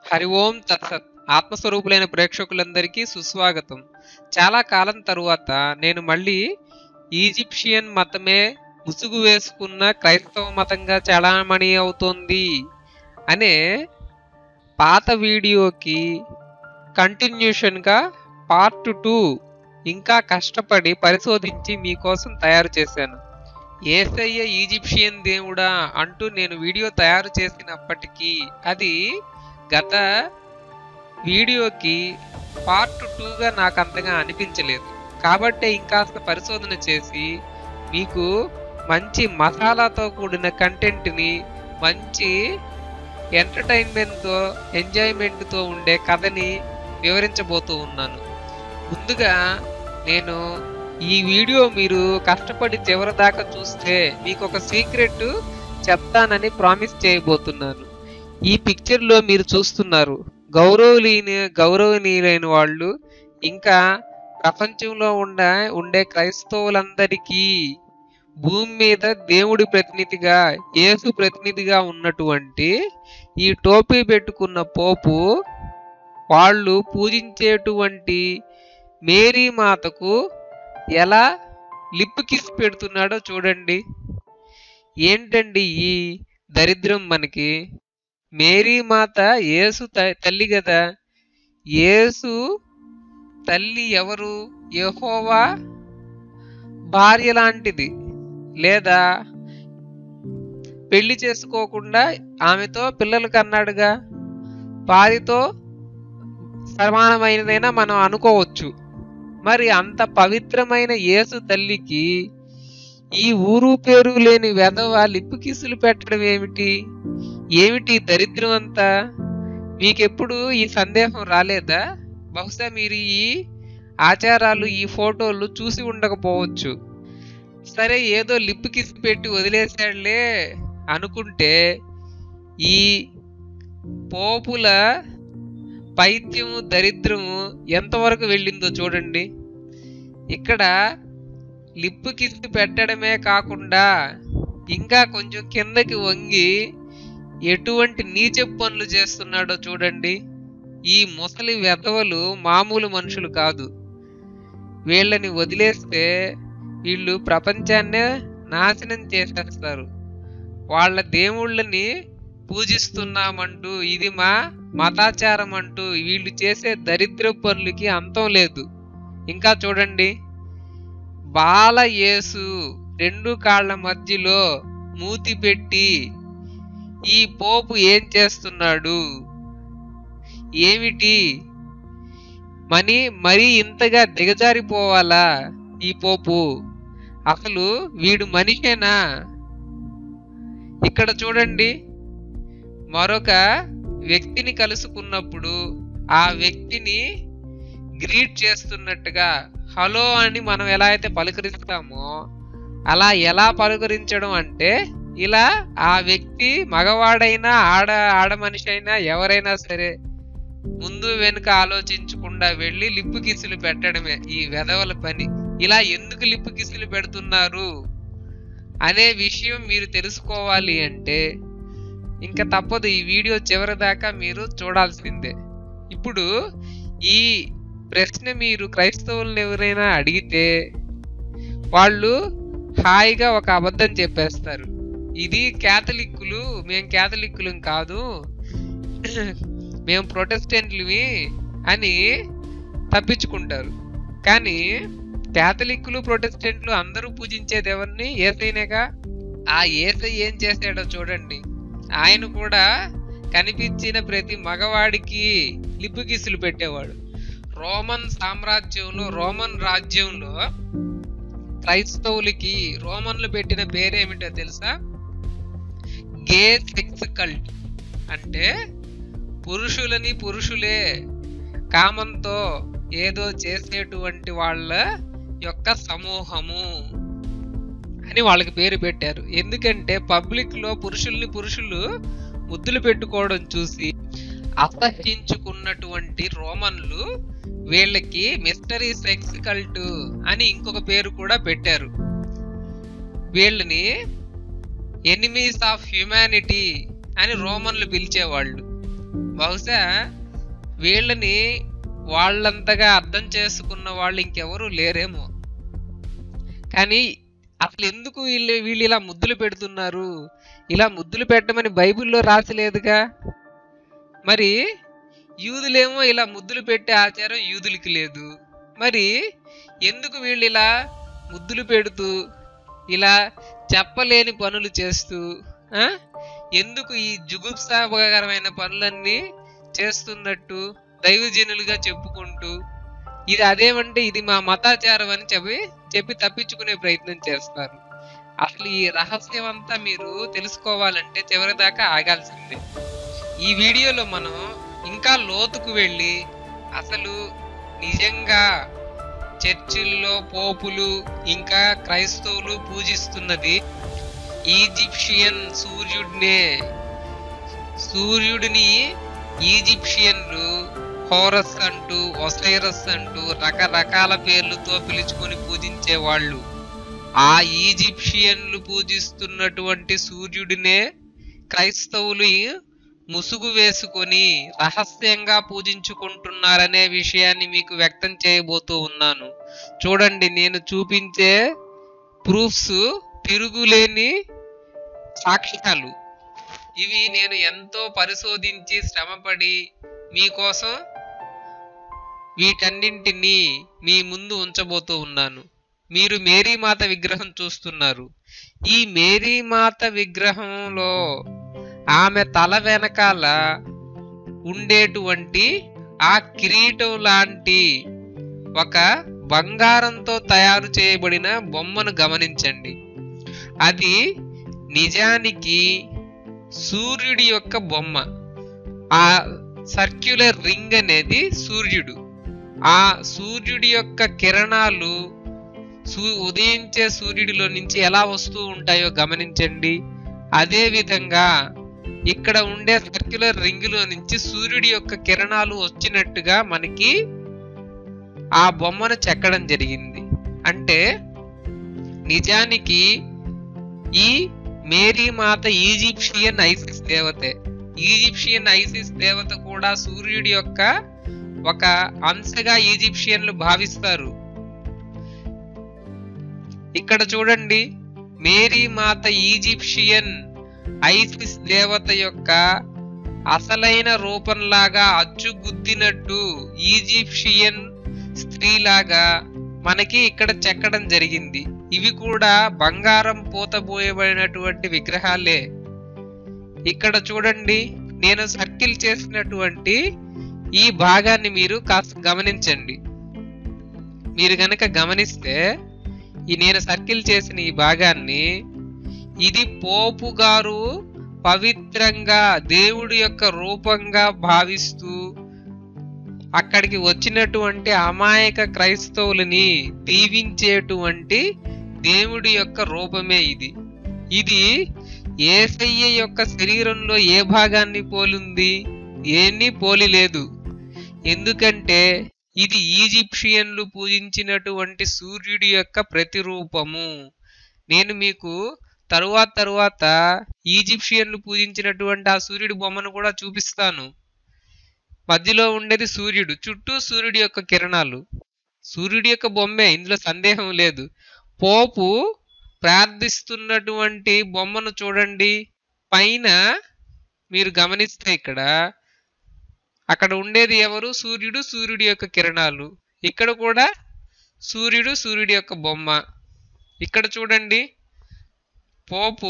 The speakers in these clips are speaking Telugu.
హరి ఓం తత్సత్ ఆత్మస్వరూపులైన ప్రేక్షకులందరికీ సుస్వాగతం చాలా కాలం తరువాత నేను మళ్ళీ ఈజిప్షియన్ మతమే ముసుగు వేసుకున్న క్రైస్తవ మతంగా చలామణి అవుతోంది అనే పాత వీడియోకి కంటిన్యూషన్గా పార్ట్ టూ ఇంకా కష్టపడి పరిశోధించి మీకోసం తయారు చేశాను ఏసయ్య ఈజిప్షియన్ దేవుడా అంటూ నేను వీడియో తయారు చేసినప్పటికీ అది గత వీడియోకి పార్ట్ టూగా నాకు అంతగా అనిపించలేదు కాబట్టే ఇంకాస్త పరిశోధన చేసి మీకు మంచి మసాలాతో కూడిన కంటెంట్ని మంచి ఎంటర్టైన్మెంట్తో ఎంజాయ్మెంట్తో ఉండే కథని వివరించబోతూ ఉన్నాను ముందుగా నేను ఈ వీడియో మీరు కష్టపడి చివరి దాకా చూస్తే మీకు ఒక సీక్రెట్ చెప్తానని ప్రామిస్ చేయబోతున్నాను ఈ పిక్చర్లో మీరు చూస్తున్నారు గౌరవలీన గౌరవనీయులైన వాళ్ళు ఇంకా ప్రపంచంలో ఉండ ఉండే క్రైస్తవులందరికీ భూమి మీద దేవుడి ప్రతినిధిగా యేసు ప్రతినిధిగా ఉన్నటువంటి ఈ టోపీ పెట్టుకున్న పోపు వాళ్ళు పూజించేటువంటి మేరీ మాతకు ఎలా లిప్ కిస్ పెడుతున్నాడో చూడండి ఏంటండి ఈ దరిద్రం మనకి మేరీ మాత యేసు త- తల్లి కదా యేసు తల్లి ఎవరు యెహోవా భార్య లాంటిది లేదా పెళ్లి చేసుకోకుండా ఆమెతో పిల్లలు కన్నాడుగా వారితో సమానమైనదైనా మనం అనుకోవచ్చు మరి అంత పవిత్రమైన యేసు తల్లికి ఈ ఊరు పేరు లేని వెధవ లిప్పు కిసులు పెట్టడం ఏమిటి ఏమిటి ఈ దరిద్రం అంతా మీకెప్పుడు ఈ సందేహం రాలేదా బహుశా మీరు ఈ ఆచారాలు ఈ ఫోటోలు చూసి ఉండకపోవచ్చు సరే ఏదో లిప్ కిస్ పెట్టి వదిలేశాడులే అనుకుంటే ఈ పోపుల పైత్యము దరిద్రము ఎంతవరకు వెళ్ళిందో చూడండి ఇక్కడ లిప్ కిస్ పెట్టడమే కాకుండా ఇంకా కొంచెం కిందకి వంగి ఎటువంటి నీచ పనులు చేస్తున్నాడో చూడండి ఈ ముసలి వెధవలు మామూలు మనుషులు కాదు వీళ్ళని వదిలేస్తే వీళ్ళు ప్రపంచాన్నే నాశనం చేసేస్తారు వాళ్ళ దేవుళ్ళని పూజిస్తున్నామంటూ ఇది మా మతాచారం అంటూ వీళ్ళు చేసే దరిద్ర పనులకి అంతం లేదు ఇంకా చూడండి బాల యేసు రెండు కాళ్ళ మధ్యలో మూతి పెట్టి ఈ పోపు ఏం చేస్తున్నాడు ఏమిటి మని మరీ ఇంతగా దిగజారిపోవాలా ఈ పోపు అసలు వీడు మనిషేనా ఇక్కడ చూడండి మరొక వ్యక్తిని కలుసుకున్నప్పుడు ఆ వ్యక్తిని గ్రీట్ చేస్తున్నట్టుగా హలో అని మనం ఎలా అయితే పలకరిస్తామో అలా ఎలా పలకరించడం అంటే ఇలా ఆ వ్యక్తి మగవాడైనా ఆడ ఆడ మనిషి అయినా ఎవరైనా సరే ముందు వెనుక ఆలోచించకుండా వెళ్ళి లిప్పు కిసులు పెట్టడమే ఈ వెధవల పని ఇలా ఎందుకు లిప్పు కిసులు పెడుతున్నారు అనే విషయం మీరు తెలుసుకోవాలి అంటే ఇంకా తప్పదు ఈ వీడియో చివరి దాకా మీరు చూడాల్సిందే ఇప్పుడు ఈ ప్రశ్న మీరు క్రైస్తవులను ఎవరైనా అడిగితే వాళ్ళు హాయిగా ఒక అబద్ధం చెప్పేస్తారు ఇది క్యాథలిక్కులు మేము క్యాథలిక్కులం కాదు మేము ప్రొటెస్టెంట్లవి అని తప్పించుకుంటారు కానీ క్యాథలిక్కులు ప్రొటెస్టెంట్లు అందరూ పూజించేది ఎవరిని ఏసైనేగా ఆ ఏసై ఏం చేశాడో చూడండి ఆయన కూడా కనిపించిన ప్రతి మగవాడికి లిప్పు కిసులు పెట్టేవాడు రోమన్ సామ్రాజ్యంలో రోమన్ రాజ్యంలో క్రైస్తవులకి రోమన్లు పెట్టిన పేరేమిటో తెలుసా గే సెక్స్ కల్ట్ అంటే పురుషులని పురుషులే కామంతో ఏదో చేసేటువంటి వాళ్ళ యొక్క సమూహము అని వాళ్ళకి పేరు పెట్టారు ఎందుకంటే పబ్లిక్ లో పురుషుల్ని పురుషులు ముద్దులు పెట్టుకోవడం చూసి అసహించుకున్నటువంటి రోమన్లు వీళ్ళకి మిస్టరీ సెక్స్ కల్ట్ అని ఇంకొక పేరు కూడా పెట్టారు వీళ్ళని ఎనిమీస్ ఆఫ్ హ్యుమానిటీ అని రోమన్లు పిలిచేవాళ్ళు బహుశా వీళ్ళని వాళ్ళంతగా అర్థం చేసుకున్న వాళ్ళు ఇంకెవరూ లేరేమో కానీ అసలు ఎందుకు వీళ్ళు వీళ్ళు ఇలా ముద్దులు పెడుతున్నారు ఇలా ముద్దులు పెట్టమని బైబిల్లో రాసలేదుగా మరి యూదులేమో ఇలా ముద్దులు పెట్టే ఆచారం యూదులకి లేదు మరి ఎందుకు వీళ్ళు ఇలా ముద్దులు పెడుతూ ఇలా చెప్పలేని పనులు చేస్తూ ఆ? ఎందుకు ఈ జుగుప్సాకరమైన పనులన్నీ చేస్తున్నట్టు దైవజనులుగా చెప్పుకుంటూ ఇది అదేమంటే ఇది మా మతాచారం అని చెప్పి చెప్పి తప్పించుకునే ప్రయత్నం చేస్తారు అసలు ఈ రహస్యం అంతా మీరు తెలుసుకోవాలంటే చివరి దాకా ఆగాల్సిందే ఈ వీడియోలో మనం ఇంకా లోతుకు వెళ్ళి అసలు నిజంగా చర్చిల్లో పోపులు ఇంకా క్రైస్తవులు పూజిస్తున్నది ఈజిప్షియన్ సూర్యుడినే సూర్యుడిని ఈజిప్షియన్లు హోరస్ అంటూ ఒసైరస్ అంటూ రకరకాల పేర్లతో పిలుచుకొని పూజించే వాళ్ళు ఆ ఈజిప్షియన్లు పూజిస్తున్నటువంటి సూర్యుడినే క్రైస్తవులు ముసుగు వేసుకొని రహస్యంగా పూజించుకుంటున్నారనే విషయాన్ని మీకు వ్యక్తం చేయబోతూ ఉన్నాను చూడండి నేను చూపించే ప్రూఫ్స్ తిరుగులేని సాక్ష్యాలు ఇవి నేను ఎంతో పరిశోధించి శ్రమపడి మీకోసం వీటన్నింటినీ మీ ముందు ఉంచబోతూ ఉన్నాను మీరు మేరీమాత విగ్రహం చూస్తున్నారు ఈ మేరీమాత విగ్రహంలో ఆమె తల వెనకాల ఉండేటువంటి ఆ కిరీటం లాంటి ఒక బంగారంతో తయారు చేయబడిన బొమ్మను గమనించండి అది నిజానికి సూర్యుడి యొక్క బొమ్మ ఆ సర్క్యులర్ రింగ్ అనేది సూర్యుడు ఆ సూర్యుడి యొక్క కిరణాలు సూ ఉదయించే సూర్యుడిలో నుంచి ఎలా వస్తూ ఉంటాయో గమనించండి అదే విధంగా ఇక్కడ ఉండే సర్క్యులర్ రింగులో నుంచి సూర్యుడి యొక్క కిరణాలు వచ్చినట్టుగా మనకి ఆ బొమ్మను చెక్కడం జరిగింది అంటే నిజానికి ఈ మేరీ మాత ఈజిప్షియన్ ఐసిస్ దేవతే ఈజిప్షియన్ ఐసిస్ దేవత కూడా సూర్యుడి యొక్క ఒక అంశగా ఈజిప్షియన్లు భావిస్తారు ఇక్కడ చూడండి మేరీ మాత ఈజిప్షియన్ ఐసిస్ దేవత యొక్క అసలైన రూపంలాగా అచ్చుగుద్దినట్టు ఈజిప్షియన్ స్త్రీలాగా మనకి ఇక్కడ చెక్కడం జరిగింది ఇవి కూడా బంగారం పూతబోయబడినటువంటి విగ్రహాలే ఇక్కడ చూడండి నేను సర్కిల్ చేసినటువంటి ఈ భాగాన్ని మీరు కాస్త గమనించండి మీరు గనక గమనిస్తే ఈ నేను సర్కిల్ చేసిన ఈ భాగాన్ని ఇది పోపు గారు పవిత్రంగా దేవుడి యొక్క రూపంగా భావిస్తూ అక్కడికి వచ్చినటువంటి అమాయక క్రైస్తవులని దీవించేటువంటి దేవుడి యొక్క రూపమే ఇది ఇది ఏసయ్య యొక్క శరీరంలో ఏ భాగాన్ని పోలుంది ఏన్ని పోలి లేదు ఎందుకంటే ఇది ఈజిప్షియన్లు పూజించినటువంటి సూర్యుడి యొక్క ప్రతిరూపము నేను మీకు తరువాత తరువాత ఈజిప్షియన్లు పూజించినటువంటి ఆ సూర్యుడి బొమ్మను కూడా చూపిస్తాను మధ్యలో ఉండేది సూర్యుడు చుట్టూ సూర్యుడి యొక్క కిరణాలు సూర్యుడి యొక్క బొమ్మే ఇందులో సందేహం లేదు పోపు ప్రార్థిస్తున్నటువంటి బొమ్మను చూడండి పైన మీరు గమనిస్తే ఇక్కడ అక్కడ ఉండేది ఎవరు సూర్యుడు సూర్యుడి యొక్క కిరణాలు ఇక్కడ కూడా సూర్యుడు సూర్యుడి యొక్క బొమ్మ ఇక్కడ చూడండి pope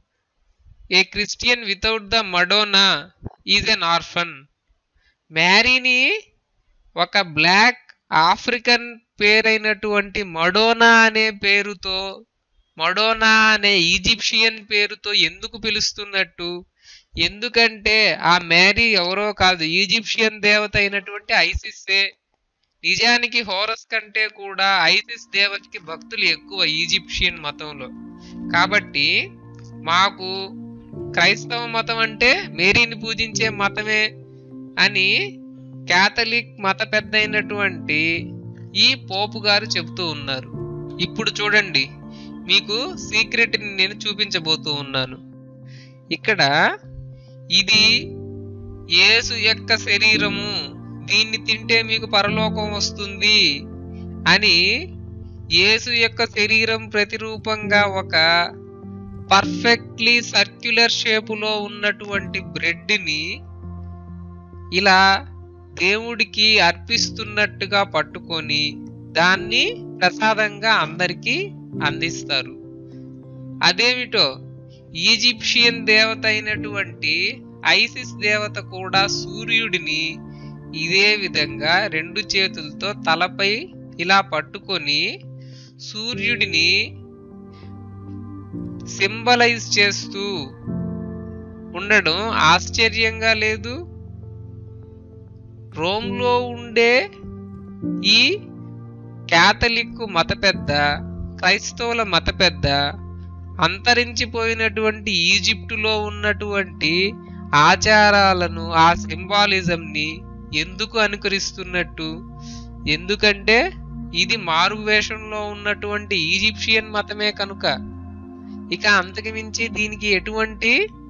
a Christian without the Madonna is an orphan మ్యారీని ఒక బ్లాక్ ఆఫ్రికన్ పేరైనటువంటి మడోనా అనే పేరుతో మడోనా అనే ఈజిప్షియన్ పేరుతో ఎందుకు పిలుస్తున్నట్టు ఎందుకంటే ఆ మ్యారీ ఎవరో కాదు ఈజిప్షియన్ దేవత అయినటువంటి ఐసిస్సే నిజానికి హోరస్ కంటే కూడా ఐసిస్ దేవతకి భక్తులు ఎక్కువ ఈజిప్షియన్ మతంలో కాబట్టి మాకు క్రైస్తవ మతం అంటే మేరీని పూజించే మతమే అని క్యాథలిక్ మత పెద్ద అయినటువంటి ఈ పోపు గారు చెబుతూ ఉన్నారు ఇప్పుడు చూడండి మీకు సీక్రెట్ ని నేను చూపించబోతూ ఉన్నాను ఇక్కడ ఇది యేసు యొక్క శరీరము దీన్ని తింటే మీకు పరలోకం వస్తుంది అని యేసు యొక్క శరీరం ప్రతిరూపంగా ఒక పర్ఫెక్ట్లీ సర్క్యులర్ షేపులో ఉన్నటువంటి బ్రెడ్ని ఇలా దేవుడికి అర్పిస్తున్నట్టుగా పట్టుకొని దాన్ని ప్రసాదంగా అందరికీ అందిస్తారు అదేమిటో ఈజిప్షియన్ దేవత అయినటువంటి ఐసిస్ దేవత కూడా సూర్యుడిని ఇదే విధంగా రెండు చేతులతో తలపై ఇలా పట్టుకొని సూర్యుడిని సింబలైజ్ చేస్తూ ఉండడం ఆశ్చర్యంగా లేదు రోమ్లో ఉండే ఈ క్యాథలిక్ మత పెద్ద క్రైస్తవుల మత పెద్ద అంతరించిపోయినటువంటి ఈజిప్టులో ఉన్నటువంటి ఆచారాలను ఆ సింబాలిజంని ఎందుకు అనుకరిస్తున్నట్టు ఎందుకంటే ఇది మారు వేషంలో ఉన్నటువంటి ఈజిప్షియన్ మతమే కనుక ఇక అంతకు మించి దీనికి ఎటువంటి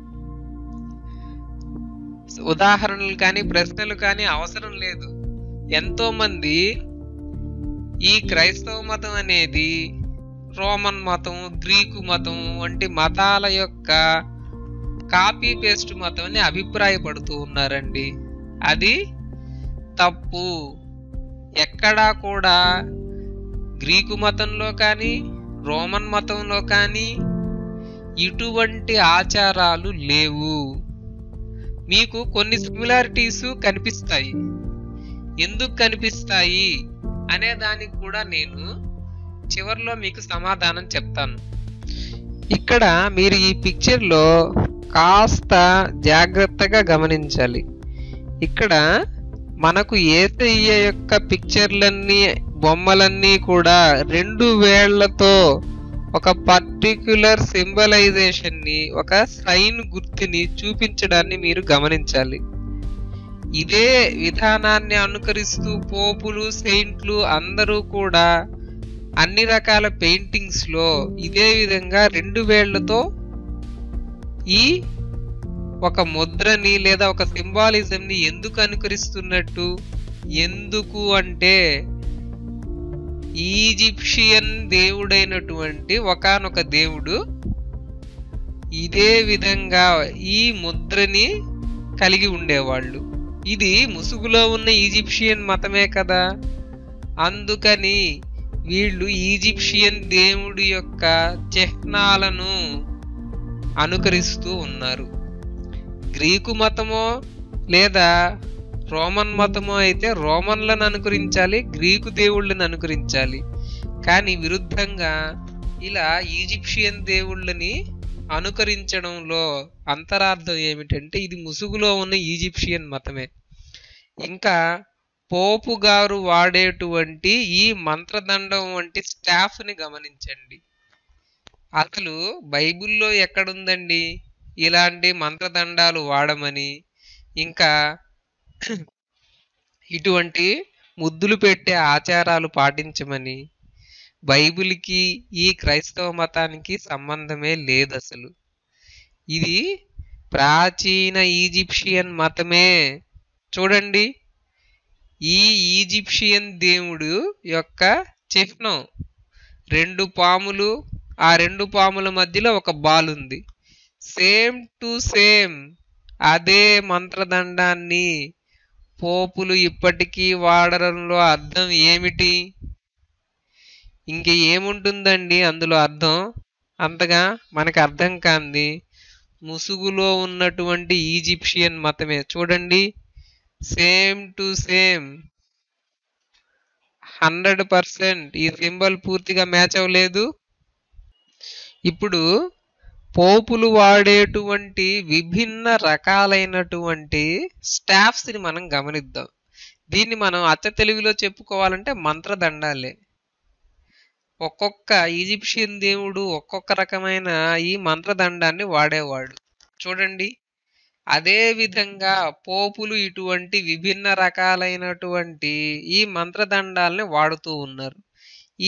ఉదాహరణలు కానీ ప్రశ్నలు కానీ అవసరం లేదు ఎంతో మంది ఈ క్రైస్తవ మతం అనేది రోమన్ మతం గ్రీకు మతం వంటి మతాల యొక్క కాపీ పేస్ట్ మతం అని అభిప్రాయపడుతూ ఉన్నారండి అది తప్పు ఎక్కడా కూడా గ్రీకు మతంలో కానీ రోమన్ మతంలో కానీ ఇటువంటి ఆచారాలు లేవు మీకు కొన్ని సిమిలారిటీస్ కనిపిస్తాయి ఎందుకు కనిపిస్తాయి అనే దానికి కూడా నేను చివరిలో మీకు సమాధానం చెప్తాను ఇక్కడ మీరు ఈ పిక్చర్లో కాస్త జాగ్రత్తగా గమనించాలి ఇక్కడ మనకు ఏసయ్య యొక్క పిక్చర్లన్నీ బొమ్మలన్నీ కూడా రెండు వేళ్లతో ఒక పర్టిక్యులర్ సింబలైజేషన్ ని ఒక సైన్ గుర్తుని చూపించడాన్ని మీరు గమనించాలి ఇదే విధానాన్ని అనుకరిస్తూ పోపులు సెయింట్లు అందరూ కూడా అన్ని రకాల పెయింటింగ్స్ లో ఇదే విధంగా రెండు వేళ్లతో ఈ ఒక ముద్రని లేదా ఒక సింబాలిజం ని ఎందుకు అనుకరిస్తున్నట్టు ఎందుకు అంటే ఈజిప్షియన్ దేవుడైనటువంటి ఒకానొక దేవుడు ఇదే విధంగా ఈ ముద్రని కలిగి ఉండేవాళ్ళు ఇది ముసుగులో ఉన్న ఈజిప్షియన్ మతమే కదా అందుకని వీళ్ళు ఈజిప్షియన్ దేవుడి యొక్క చిహ్నాలను అనుకరిస్తూ ఉన్నారు గ్రీకు మతమో లేదా రోమన్ మతమో అయితే రోమన్లను అనుకరించాలి గ్రీకు దేవుళ్ళని అనుకరించాలి కానీ విరుద్ధంగా ఇలా ఈజిప్షియన్ దేవుళ్ళని అనుకరించడంలో అంతరార్థం ఏమిటంటే ఇది ముసుగులో ఉన్న ఈజిప్షియన్ మతమే ఇంకా పోపు గారు వాడేటువంటి ఈ మంత్రదండం వంటి స్టాఫ్ ని గమనించండి అసలు బైబిల్లో ఎక్కడుందండి ఇలాంటి మంత్రదండాలు వాడమని ఇంకా ఇటువంటి ముద్దులు పెట్టే ఆచారాలు పాటించమని బైబిల్కి ఈ క్రైస్తవ మతానికి సంబంధమే లేదు అసలు ఇది ప్రాచీన ఈజిప్షియన్ మతమే చూడండి ఈ ఈజిప్షియన్ దేవుడు యొక్క చిహ్నం రెండు పాములు ఆ రెండు పాముల మధ్యలో ఒక బాల్ ఉంది సేమ్ టు సేమ్ అదే మంత్రదండాన్ని పోపులు ఇప్పటికీ వాడడంలో అర్థం ఏమిటి ఇంక ఏముంటుందండి అందులో అర్థం అంతగా మనకు అర్థం కాంది ముసుగులో ఉన్నటువంటి ఈజిప్షియన్ మతమే చూడండి same to same hundred percent ఈ సింబల్ పూర్తిగా మ్యాచ్ అవ్వలేదు ఇప్పుడు పోపులు వాడేటువంటి విభిన్న రకాలైనటువంటి స్టాఫ్స్ ని మనం గమనిద్దాం దీన్ని మనం అచ్చ తెలుగులో చెప్పుకోవాలంటే మంత్రదండాలే ఒక్కొక్క ఈజిప్షియన్ దేవుడు ఒక్కొక్క రకమైన ఈ మంత్రదండాన్ని వాడేవాడు చూడండి అదే విధంగా పోపులు ఇటువంటి విభిన్న రకాలైనటువంటి ఈ మంత్రదండాల్ని వాడుతూ ఉన్నారు ఈ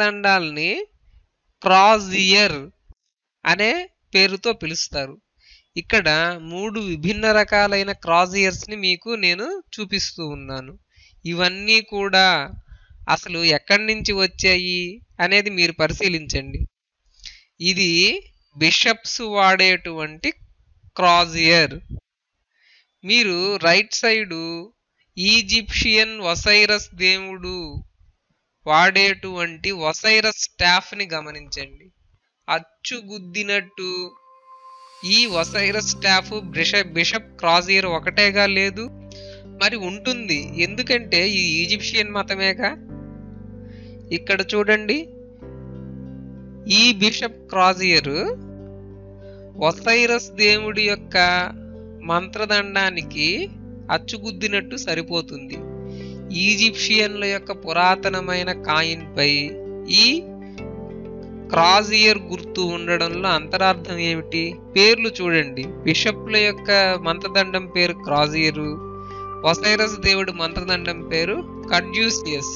మంత్రదండాల్ని క్రాజియర్ అనే పేరుతో పిలుస్తారు ఇక్కడ మూడు విభిన్న రకాలైన క్రాజియర్స్ ని మీకు నేను చూపిస్తూ ఉన్నాను ఇవన్నీ కూడా అసలు ఎక్కడి నుంచి వచ్చాయి అనేది మీరు పరిశీలించండి ఇది బిషప్స్ వాడేటువంటి క్రాజియర్ మీరు రైట్ సైడు ఈజిప్షియన్ వసైరస్ దేవుడు వాడేటువంటి వసైరస్ స్టాఫ్ ని గమనించండి అచ్చుగుద్దినట్టు ఈ Osiris staff bishop bishop crozier ఒకటేగా లేదు మరి ఉంటుంది ఎందుకంటే ఈ ఈజిప్షియన్ మతమేగా ఇక్కడ చూడండి ఈ బిషప్ క్రాజియర్ వసైరస్ దేవుడి యొక్క మంత్రదండానికి అచ్చుగుద్దినట్టు సరిపోతుంది ఈజిప్షియన్ల యొక్క పురాతనమైన కాయిన్ పై ఈ క్రాజియర్ గుర్తు ఉండడంలో అంతరార్థం ఏమిటి పేర్లు చూడండి బిషప్ల యొక్క మంత్రదండం పేరు క్రాజియరు వసైరస్ దేవుడి మంత్రదండం పేరు కడ్యూసియస్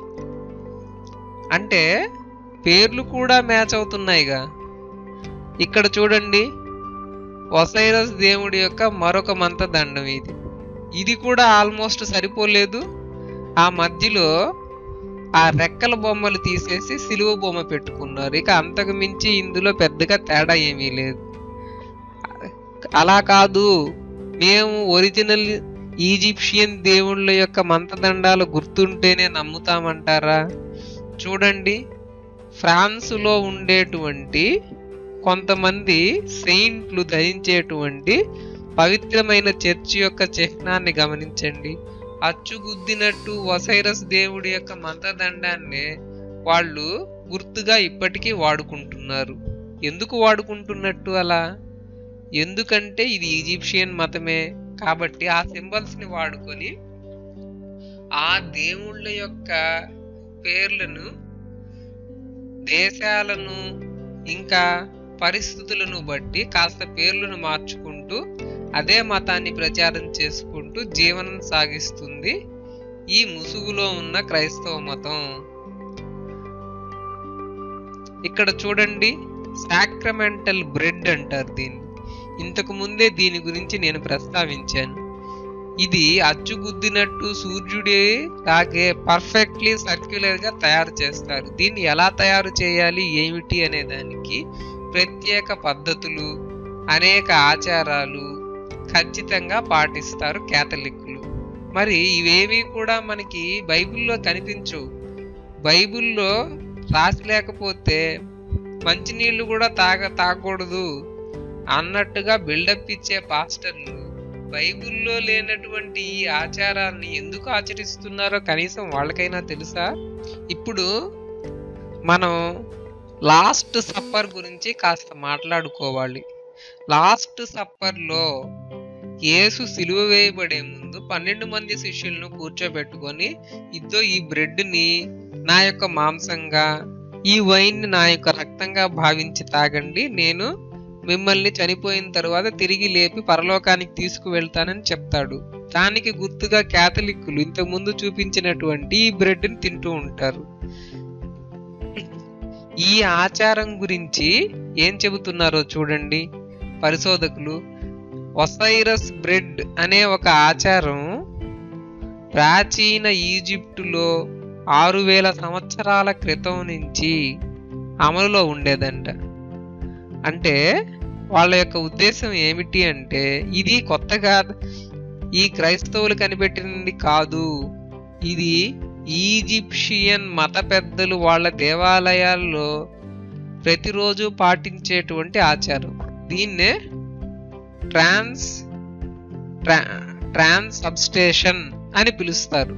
అంటే పేర్లు కూడా మ్యాచ్ అవుతున్నాయిగా ఇక్కడ చూడండి వసైరస్ దేవుడి యొక్క మరొక మంత్రదండం ఇది ఇది కూడా ఆల్మోస్ట్ సరిపోలేదు ఆ మధ్యలో ఆ రెక్కల బొమ్మలు తీసేసి సిలువ బొమ్మ పెట్టుకున్నారు ఇక అంతకు మించి ఇందులో పెద్దగా తేడా ఏమీ లేదు అలా కాదు మేము ఒరిజినల్ ఈజిప్షియన్ దేవుళ్ళ యొక్క మంత్రదండాలు గుర్తుంటేనే నమ్ముతామంటారా చూడండి ఫ్రాన్సులో ఉండేటువంటి కొంతమంది సెయింట్లు ధరించేటువంటి పవిత్రమైన చర్చి యొక్క చిహ్నాన్ని గమనించండి అచ్చుగుద్దినట్టు వసైరస్ దేవుడి యొక్క మంత్రదండాన్ని వాళ్ళు గుర్తుగా ఇప్పటికీ వాడుకుంటున్నారు ఎందుకు వాడుకుంటున్నట్టు అలా ఎందుకంటే ఇది ఈజిప్షియన్ మతమే కాబట్టి ఆ సింబల్స్ ని వాడుకొని ఆ దేవుళ్ళ యొక్క పేర్లను దేశాలను ఇంకా పరిస్థితులను బట్టి కాస్త పేర్లను మార్చుకుంటూ అదే మతాన్ని ప్రచారం చేసుకుంటూ జీవనం సాగిస్తుంది ఈ ముసుగులో ఉన్న క్రైస్తవ మతం ఇక్కడ చూడండి సాక్రమెంటల్ బ్రెడ్ అంటారు దీన్ని ఇంతకు ముందే దీని గురించి నేను ప్రస్తావించాను ఇది అచ్చుగుద్దినట్టు సూర్యుడే లాగే పర్ఫెక్ట్లీ సర్క్యులర్ గా తయారు చేస్తారు దీన్ని ఎలా తయారు చేయాలి ఏమిటి అనే దానికి ప్రత్యేక పద్ధతులు అనేక ఆచారాలు ఖచ్చితంగా పాటిస్తారు కేథలిక్లు మరి ఇవేవి కూడా మనకి బైబిల్లో కనిపించవు బైబిల్లో రాసి లేకపోతే మంచినీళ్ళు కూడా తాగ తాగకూడదు అన్నట్టుగా బిల్డప్ ఇచ్చే పాస్టర్లు బైబిల్లో లేనటువంటి ఈ ఆచారాన్ని ఎందుకు ఆచరిస్తున్నారో కనీసం వాళ్ళకైనా తెలుసా ఇప్పుడు మనం లాస్ట్ సప్పర్ గురించి కాస్త మాట్లాడుకోవాలి లాస్ట్ సప్పర్లో యేసు సిలువ వేయబడే ముందు పన్నెండు మంది శిష్యులను కూర్చోబెట్టుకొని ఇద్దో ఈ బ్రెడ్ని నా యొక్క మాంసంగా ఈ వైన్ని నా యొక్క రక్తంగా భావించి తాగండి నేను మిమ్మల్ని చనిపోయిన తర్వాత తిరిగి లేపి పరలోకానికి తీసుకువెళ్తానని చెప్తాడు దానికి గుర్తుగా క్యాథలిక్కులు ఇంతకు ముందు చూపించినటువంటి ఈ బ్రెడ్ని తింటూ ఉంటారు ఈ ఆచారం గురించి ఏం చెబుతున్నారో చూడండి పరిశోధకులు ఒసైరస్ బ్రెడ్ అనే ఒక ఆచారం ప్రాచీన ఈజిప్టులో ఆరు వేల సంవత్సరాల క్రితం నుంచి అమలులో ఉండేదంట అంటే వాళ్ళ యొక్క ఉద్దేశం ఏమిటి అంటే ఇది కొత్తగా ఈ క్రైస్తవులు కనిపెట్టినది కాదు ఇది ఈజిప్షియన్ మత పెద్దలు వాళ్ళ దేవాలయాల్లో ప్రతిరోజు పాటించేటువంటి ఆచారం దీన్నే ట్రాన్స్ ట్రాన్స్ సబ్స్టేషన్ అని పిలుస్తారు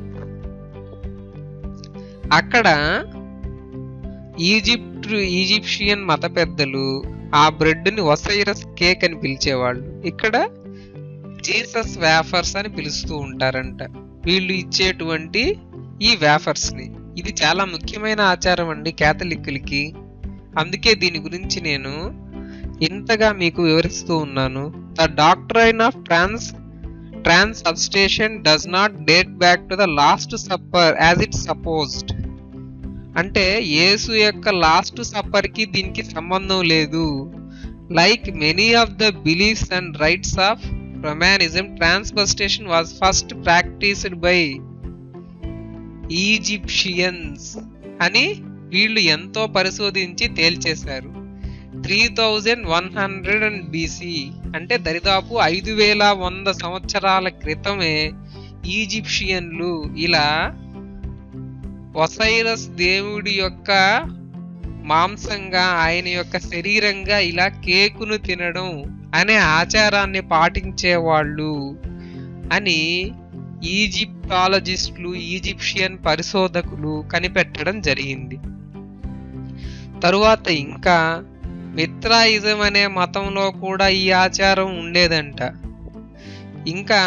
అక్కడ ఈజిప్ట్ ఈజిప్షియన్ మత పెద్దలు ఆ బ్రెడ్ ని వసైరస్ కేక్ అని పిలిచేవాళ్ళు ఇక్కడ జీసస్ వేఫర్స్ అని పిలుస్తూ ఉంటారంట వీళ్ళు ఇచ్చేటువంటి ఈ వేఫర్స్ ని ఇది చాలా ముఖ్యమైన ఆచారం అండి కేథలిక్కులకి అందుకే దీని గురించి నేను ఇంతగా మీకు వివరిస్తూ ఉన్నాను the doctrine of trans transubstantiation does not date back to the last supper as it supposed అంటే యేసు యొక్క లాస్ట్ సప్పర్ కి దీనికి సంబంధం లేదు Like many of the beliefs and rites of Romanism, transubstantiation was first practiced by Egyptians అని వీళ్ళు ఎంతో పరిశోధించి తేల్చేశారు three thousand one hundred and BC అంటే దరిదాపు ఐదు వేల వంద సంవత్సరాల క్రితమే ఈజిప్షియన్లు ఇలా ఒసైరస్ దేవుడి యొక్క మాంసంగా ఆయన యొక్క శరీరంగా ఇలా కేకును తినడం అనే ఆచారాన్ని పాటించేవాళ్ళు అని ఈజిప్టాలజిస్టులు ఈజిప్షియన్ పరిశోధకులు కనిపెట్టడం జరిగింది తరువాత ఇంకా మిత్రాయిజం అనే మతంలో కూడా ఈ ఆచారం ఉండేదంట ఇంకా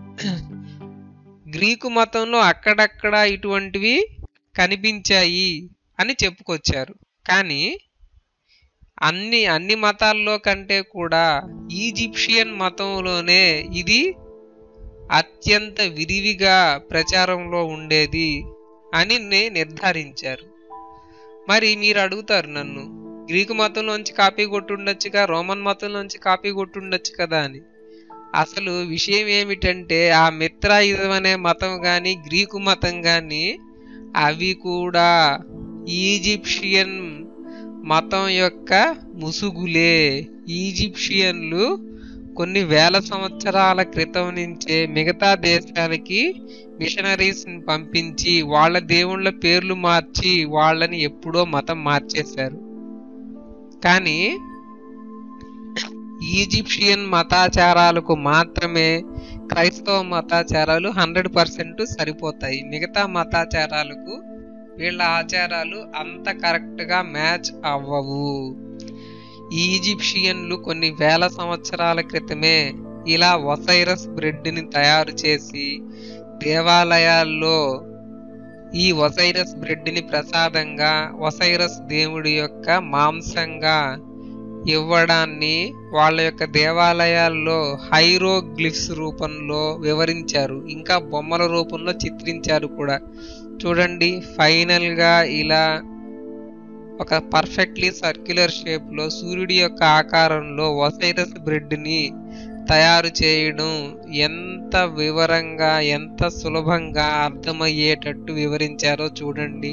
గ్రీకు మతంలో అక్కడక్కడ ఇటువంటివి కనిపించాయి అని చెప్పుకొచ్చారు కానీ అన్ని అన్ని మతాల్లో కంటే కూడా ఈజిప్షియన్ మతంలోనే ఇది అత్యంత విరివిగా ప్రచారంలో ఉండేది అని నే- నిర్ధారించారు మరి మీరు అడుగుతారు నన్ను గ్రీకు మతంలోంచి కాపీ కొట్టుండొచ్చుగా రోమన్ మతంలోంచి కాపీ కొట్టుండొచ్చు కదా అని అసలు విషయం ఏమిటంటే ఆ మిత్రాయుధం అనే మతం కానీ గ్రీకు మతం కానీ అవి కూడా ఈజిప్షియన్ మతం యొక్క ముసుగులే ఈజిప్షియన్లు కొన్ని వేల సంవత్సరాల క్రితం నుంచే మిగతా దేశాలకి మిషనరీస్ పంపించి వాళ్ళ దేవుళ్ళ పేర్లు మార్చి వాళ్ళని ఎప్పుడో మతం మార్చేశారు కానీ ఈజిప్షియన్ మతాచారాలకు మాత్రమే క్రైస్తవ మతాచారాలు హండ్రెడ్ పర్సెంట్ సరిపోతాయి మిగతా మతాచారాలకు వీళ్ళ ఆచారాలు అంత కరెక్ట్గా మ్యాచ్ అవ్వవు ఈజిప్షియన్లు కొన్ని వేల సంవత్సరాల క్రితమే ఇలా ఒసైరస్ బ్రెడ్ని తయారు చేసి దేవాలయాల్లో ఈ ఒసైరస్ బ్రెడ్ని ప్రసాదంగా ఒసైరస్ దేవుడి యొక్క మాంసంగా ఇవ్వడాన్ని వాళ్ళ యొక్క దేవాలయాల్లో హైరోగ్లిఫ్స్ రూపంలో వివరించారు ఇంకా బొమ్మల రూపంలో చిత్రించారు కూడా చూడండి ఫైనల్ గా ఇలా ఒక పర్ఫెక్ట్లీ సర్క్యులర్ షేప్ లో సూర్యుడి యొక్క ఆకారంలో ఒసైరస్ బ్రెడ్ ని తయారు చేయడం ఎంత వివరంగా ఎంత సులభంగా అర్థమయ్యేటట్టు వివరించారో చూడండి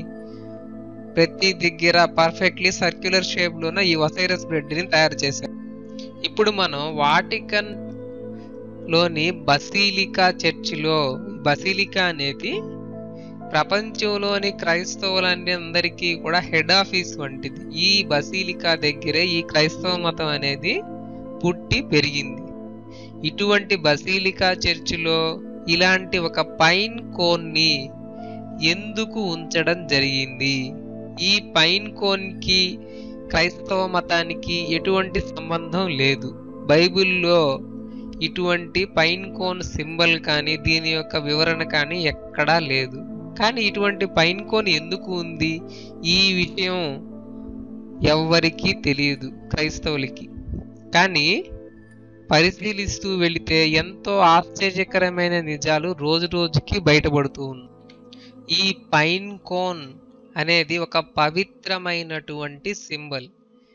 ప్రతి దగ్గర పర్ఫెక్ట్లీ సర్క్యులర్ షేప్ లోన ఈ ఒసైరస్ బ్రెడ్ ని తయారు చేశారు ఇప్పుడు మనం వాటికన్ లోని బసీలికా చర్చిలో బసీలికా అనేది ప్రపంచంలోని క్రైస్తవులందరికీ కూడా హెడ్ ఆఫీస్ వంటిది ఈ బసీలికా దగ్గరే ఈ క్రైస్తవ మతం అనేది పుట్టి పెరిగింది ఇటువంటి బసీలికా చర్చిలో ఇలాంటి ఒక పైన్ కోన్ ని ఎందుకు ఉంచడం జరిగింది ఈ పైన్ కోన్ కి క్రైస్తవ మతానికి ఎటువంటి సంబంధం లేదు బైబిల్లో ఇటువంటి పైన్ కోన్ సింబల్ కానీ దీని యొక్క వివరణ కానీ ఎక్కడా లేదు కానీ ఇటువంటి పైన్ కోన్ ఎందుకు ఉంది ఈ విషయం ఎవ్వరికీ తెలియదు క్రైస్తవులకి కానీ పరిశీలిస్తూ వెళితే ఎంతో ఆశ్చర్యకరమైన నిజాలు రోజు రోజుకి బయటపడుతూ ఉన్నాయి ఈ పైన్ కోన్ అనేది ఒక పవిత్రమైనటువంటి సింబల్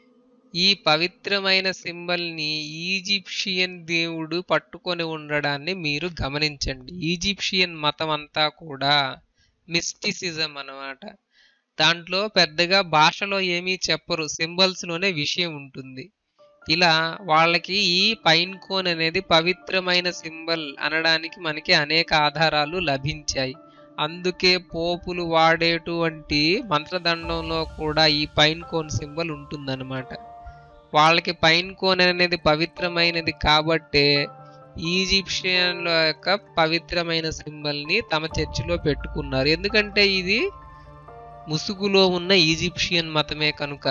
ఈ పవిత్రమైన సింబల్ ని ఈజిప్షియన్ దేవుడు పట్టుకొని ఉండడాన్ని మీరు గమనించండి ఈజిప్షియన్ మతం అంతా కూడా మిస్టిసిజం అన్నమాట దాంట్లో పెద్దగా భాషలో ఏమీ చెప్పరు సింబల్స్ లోనే విషయం ఉంటుంది ఇలా వాళ్ళకి ఈ పైన్ కోన్ అనేది పవిత్రమైన సింబల్ అనడానికి మనకి అనేక ఆధారాలు లభించాయి అందుకే పోపులు వాడేటువంటి మంత్రదండంలో కూడా ఈ పైన్ కోన్ సింబల్ ఉంటుందన్నమాట వాళ్ళకి పైన్ కోన్ అనేది పవిత్రమైనది కాబట్టే ఈజిప్షియన్ల యొక్క పవిత్రమైన సింబల్ ని తమ చర్చిలో పెట్టుకున్నారు ఎందుకంటే ఇది ముసుగులో ఉన్న ఈజిప్షియన్ మతమే కనుక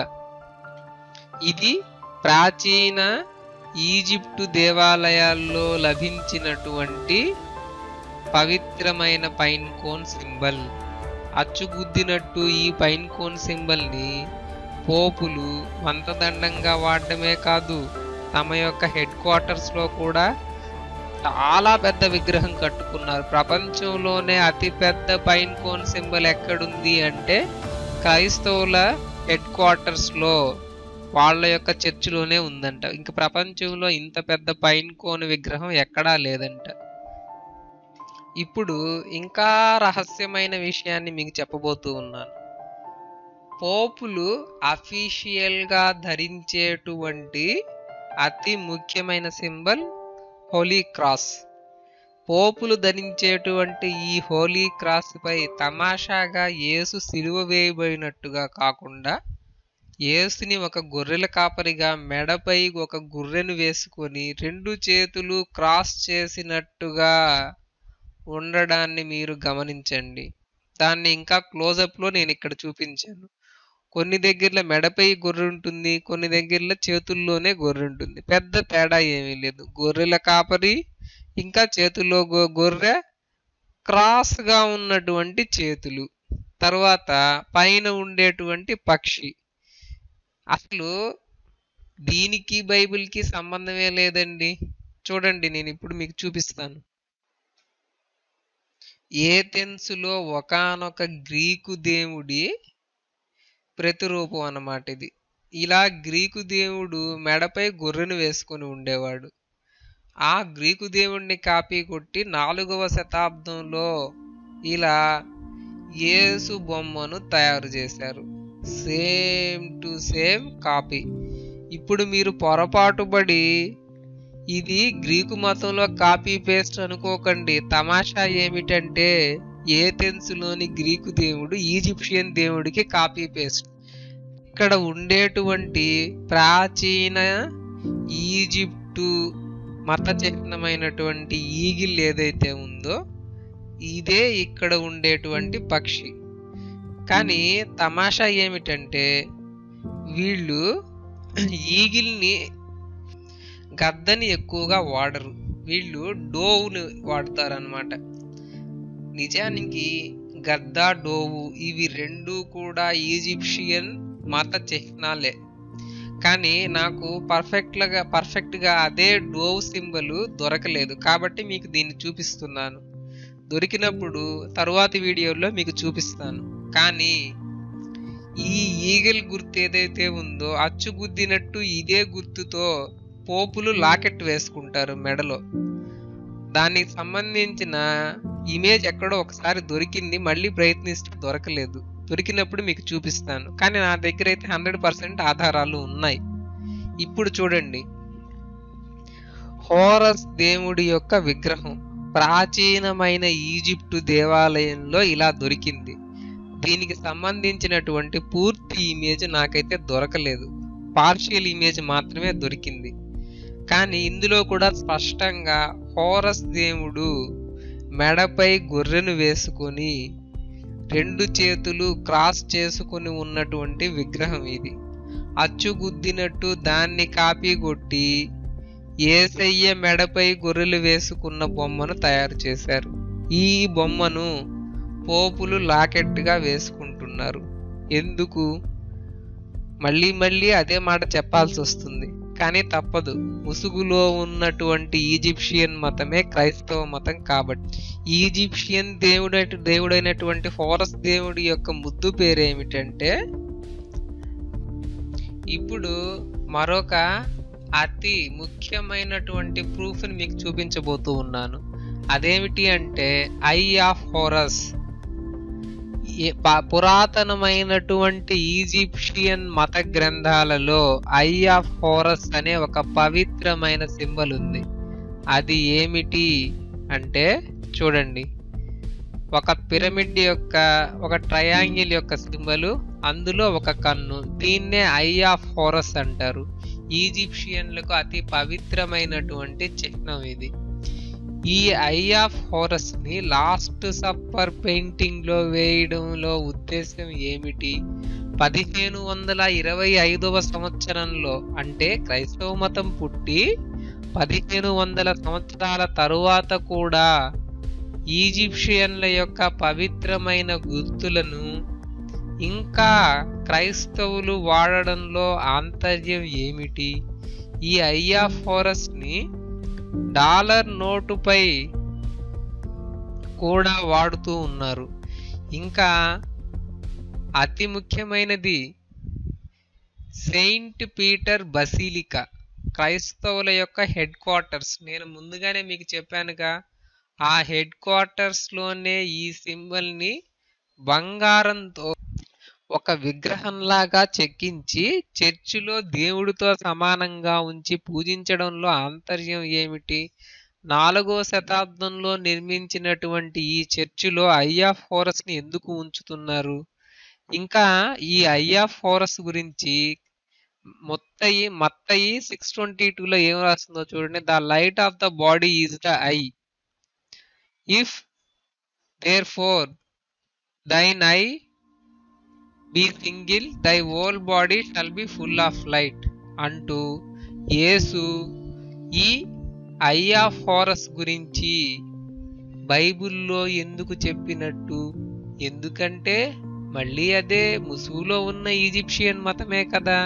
ఇది ప్రాచీన ఈజిప్టు దేవాలయాల్లో లభించినటువంటి పవిత్రమైన పైన్ కోన్ సింబల్ అచ్చుగుద్దినట్టు ఈ పైన్ కోన్ సింబల్ ని పోపులు మంత్రదండంగా వాడడమే కాదు తమ యొక్క హెడ్ క్వార్టర్స్ లో కూడా చాలా పెద్ద విగ్రహం కట్టుకున్నారు ప్రపంచంలోనే అతి పెద్ద పైన్ కోన్ సింబల్ ఎక్కడుంది అంటే క్రైస్తవుల హెడ్ క్వార్టర్స్ లో వాళ్ళ యొక్క చర్చిలోనే ఉందంట ఇంక ప్రపంచంలో ఇంత పెద్ద పైన్ కోన్ విగ్రహం ఎక్కడా లేదంట ఇప్పుడు ఇంకా రహస్యమైన విషయాన్ని మీకు చెప్పబోతూ ఉన్నాను పోపులు అఫీషియల్గా ధరించేటువంటి అతి ముఖ్యమైన సింబల్ హోలీ క్రాస్ పోపులు ధరించేటువంటి ఈ హోలీ క్రాస్ పై తమాషాగా యేసు సిలువ వేయబడినట్టుగా కాకుండా యేసుని ఒక గొర్రెల కాపరిగా మెడపై ఒక గుర్రెను వేసుకొని రెండు చేతులు క్రాస్ చేసినట్టుగా ఉండడాన్ని మీరు గమనించండి దాన్ని ఇంకా క్లోజప్లో నేను ఇక్కడ చూపించాను కొన్ని దగ్గరలో మెడపై గొర్రె ఉంటుంది కొన్ని దగ్గరలో చేతుల్లోనే గొర్రె ఉంటుంది పెద్ద తేడా ఏమీ లేదు గొర్రెల కాపరి ఇంకా చేతుల్లో గొ- గొర్రె క్రాస్గా ఉన్నటువంటి చేతులు తర్వాత పైన ఉండేటువంటి పక్షి అసలు దీనికి బైబిల్కి సంబంధమే లేదండి చూడండి నేను ఇప్పుడు మీకు చూపిస్తాను ఏథెన్సులో ఒకానొక గ్రీకు దేవుడి ప్రతిరూపం అన్నమాట ఇది ఇలా గ్రీకు దేవుడు మెడపై గొర్రెను వేసుకొని ఉండేవాడు ఆ గ్రీకు దేవుణ్ణి కాపీ కొట్టి నాలుగవ శతాబ్దంలో ఇలా యేసు బొమ్మను తయారు చేశారు సేమ్ టు సేమ్ కాపీ ఇప్పుడు మీరు పొరపాటుపడి ఇది గ్రీకు మతంలో కాపీ పేస్ట్ అనుకోకండి తమాషా ఏమిటంటే ఏథెన్స్లోని గ్రీకు దేవుడు ఈజిప్షియన్ దేవుడికి కాపీ పేస్ట్ ఇక్కడ ఉండేటువంటి ప్రాచీన ఈజిప్టు మత చిహ్నమైనటువంటి ఈగిల్ ఏదైతే ఉందో ఇదే ఇక్కడ ఉండేటువంటి పక్షి కానీ తమాషా ఏమిటంటే వీళ్ళు ఈగిల్ని గద్దని ఎక్కువగా వాడరు వీళ్ళు డోవుని వాడతారనమాట నిజానికి గద్ద డోవు ఇవి రెండు కూడా ఈజిప్షియన్ మత చిహ్నాలే కానీ నాకు పర్ఫెక్ట్గా పర్ఫెక్ట్గా అదే డోవ్ సింబల్ దొరకలేదు కాబట్టి మీకు దీన్ని చూపిస్తున్నాను దొరికినప్పుడు తరువాతి వీడియోలో మీకు చూపిస్తాను కానీ ఈ ఈగల్ గుర్తు ఏదైతే ఉందో అచ్చుగుద్దినట్టు ఇదే గుర్తుతో పోపులు లాకెట్ వేసుకుంటారు మెడలో దానికి సంబంధించిన ఇమేజ్ ఎక్కడో ఒకసారి దొరికింది మళ్ళీ ప్రయత్నిస్తే దొరకలేదు దొరికినప్పుడు మీకు చూపిస్తాను కానీ నా దగ్గర అయితే హండ్రెడ్ పర్సెంట్ ఆధారాలు ఉన్నాయి ఇప్పుడు చూడండి హోరస్ దేవుడి యొక్క విగ్రహం ప్రాచీనమైన ఈజిప్టు దేవాలయంలో ఇలా దొరికింది దీనికి సంబంధించినటువంటి పూర్తి ఇమేజ్ నాకైతే దొరకలేదు పార్షియల్ ఇమేజ్ మాత్రమే దొరికింది కానీ ఇందులో కూడా స్పష్టంగా హోరస్ దేవుడు మెడపై గొర్రెను వేసుకొని రెండు చేతులు క్రాస్ చేసుకుని ఉన్నటువంటి విగ్రహం ఇది అచ్చుగుద్దినట్టు దాన్ని కాపీ కొట్టి ఏసయ్య మెడపై గొర్రెలు వేసుకున్న బొమ్మను తయారు చేశారు ఈ బొమ్మను పోపులు లాకెట్గా వేసుకుంటున్నారు ఎందుకు మళ్ళీ మళ్ళీ అదే మాట చెప్పాల్సి వస్తుంది కానీ తప్పదు ముసుగులో ఉన్నటువంటి ఈజిప్షియన్ మతమే క్రైస్తవ మతం కాబట్టి ఈజిప్షియన్ దేవుడ దేవుడైనటువంటి ఫోరస్ దేవుడి యొక్క ముద్దు పేరు ఏమిటంటే ఇప్పుడు మరొక అతి ముఖ్యమైనటువంటి ప్రూఫ్ని మీకు చూపించబోతూ ఉన్నాను అదేమిటి అంటే ఐ ఆఫ్ హోరస్ ఏ- ప- పురాతనమైనటువంటి ఈజిప్షియన్ మత గ్రంథాలలో ఐ ఆఫ్ హోరస్ అనే ఒక పవిత్రమైన సింబల్ ఉంది అది ఏమిటి అంటే చూడండి ఒక పిరమిడ్ యొక్క ఒక ట్రయాంగిల్ యొక్క సింబల్ అందులో ఒక కన్ను దీన్నే ఐ ఆఫ్ హోరస్ అంటారు ఈజిప్షియన్లకు అతి పవిత్రమైనటువంటి చిహ్నం ఇది ఈ ఐ ఆఫ్ హోరస్ ని లాస్ట్ సప్పర్ పెయింటింగ్ లో వేయడంలో ఉద్దేశం ఏమిటి పదిహేను వందల ఇరవై ఐదవ సంవత్సరంలో అంటే క్రైస్తవ మతం పుట్టి పదిహేను వందల సంవత్సరాల తరువాత కూడా ఈజిప్షియన్ల యొక్క పవిత్రమైన గుర్తులను ఇంకా క్రైస్తవులు వాడడంలో ఆంతర్యం ఏమిటి ఈ ఐ ఆఫ్ హోరస్ ని డాలర్ నోటుపై కూడా వాడుతూ ఉన్నారు ఇంకా అతి ముఖ్యమైనది సెయింట్ పీటర్ బసిలికా క్రైస్తవుల యొక్క హెడ్ క్వార్టర్స్ నేను ముందుగానే మీకు చెప్పానుగా ఆ హెడ్ క్వార్టర్స్ లోనే ఈ సింబల్ ని బంగారంతో ఒక విగ్రహంలాగా చెక్కించి చర్చిలో దేవుడితో సమానంగా ఉంచి పూజించడంలో ఆంతర్యం ఏమిటి నాలుగో శతాబ్దంలో నిర్మించినటువంటి ఈ చర్చిలో ఐఆ ఫోరస్ ని ఎందుకు ఉంచుతున్నారు ఇంకా ఈ ఐఆ ఫోరస్ గురించి మొత్తయి మత్తయి సిక్స్ ట్వంటీ టూలో ఏం రాస్తుందో చూడండి the light of the body is the eye if therefore thine eye be single thy whole body shall be full of light అంటూ యేసు ఈ ఐఆ ఫోరస్ గురించి బైబిల్లో ఎందుకు చెప్పినట్టు ఎందుకంటే మళ్ళీ అదే ముసుగులో ఉన్న ఈజిప్షియన్ మతమే కదా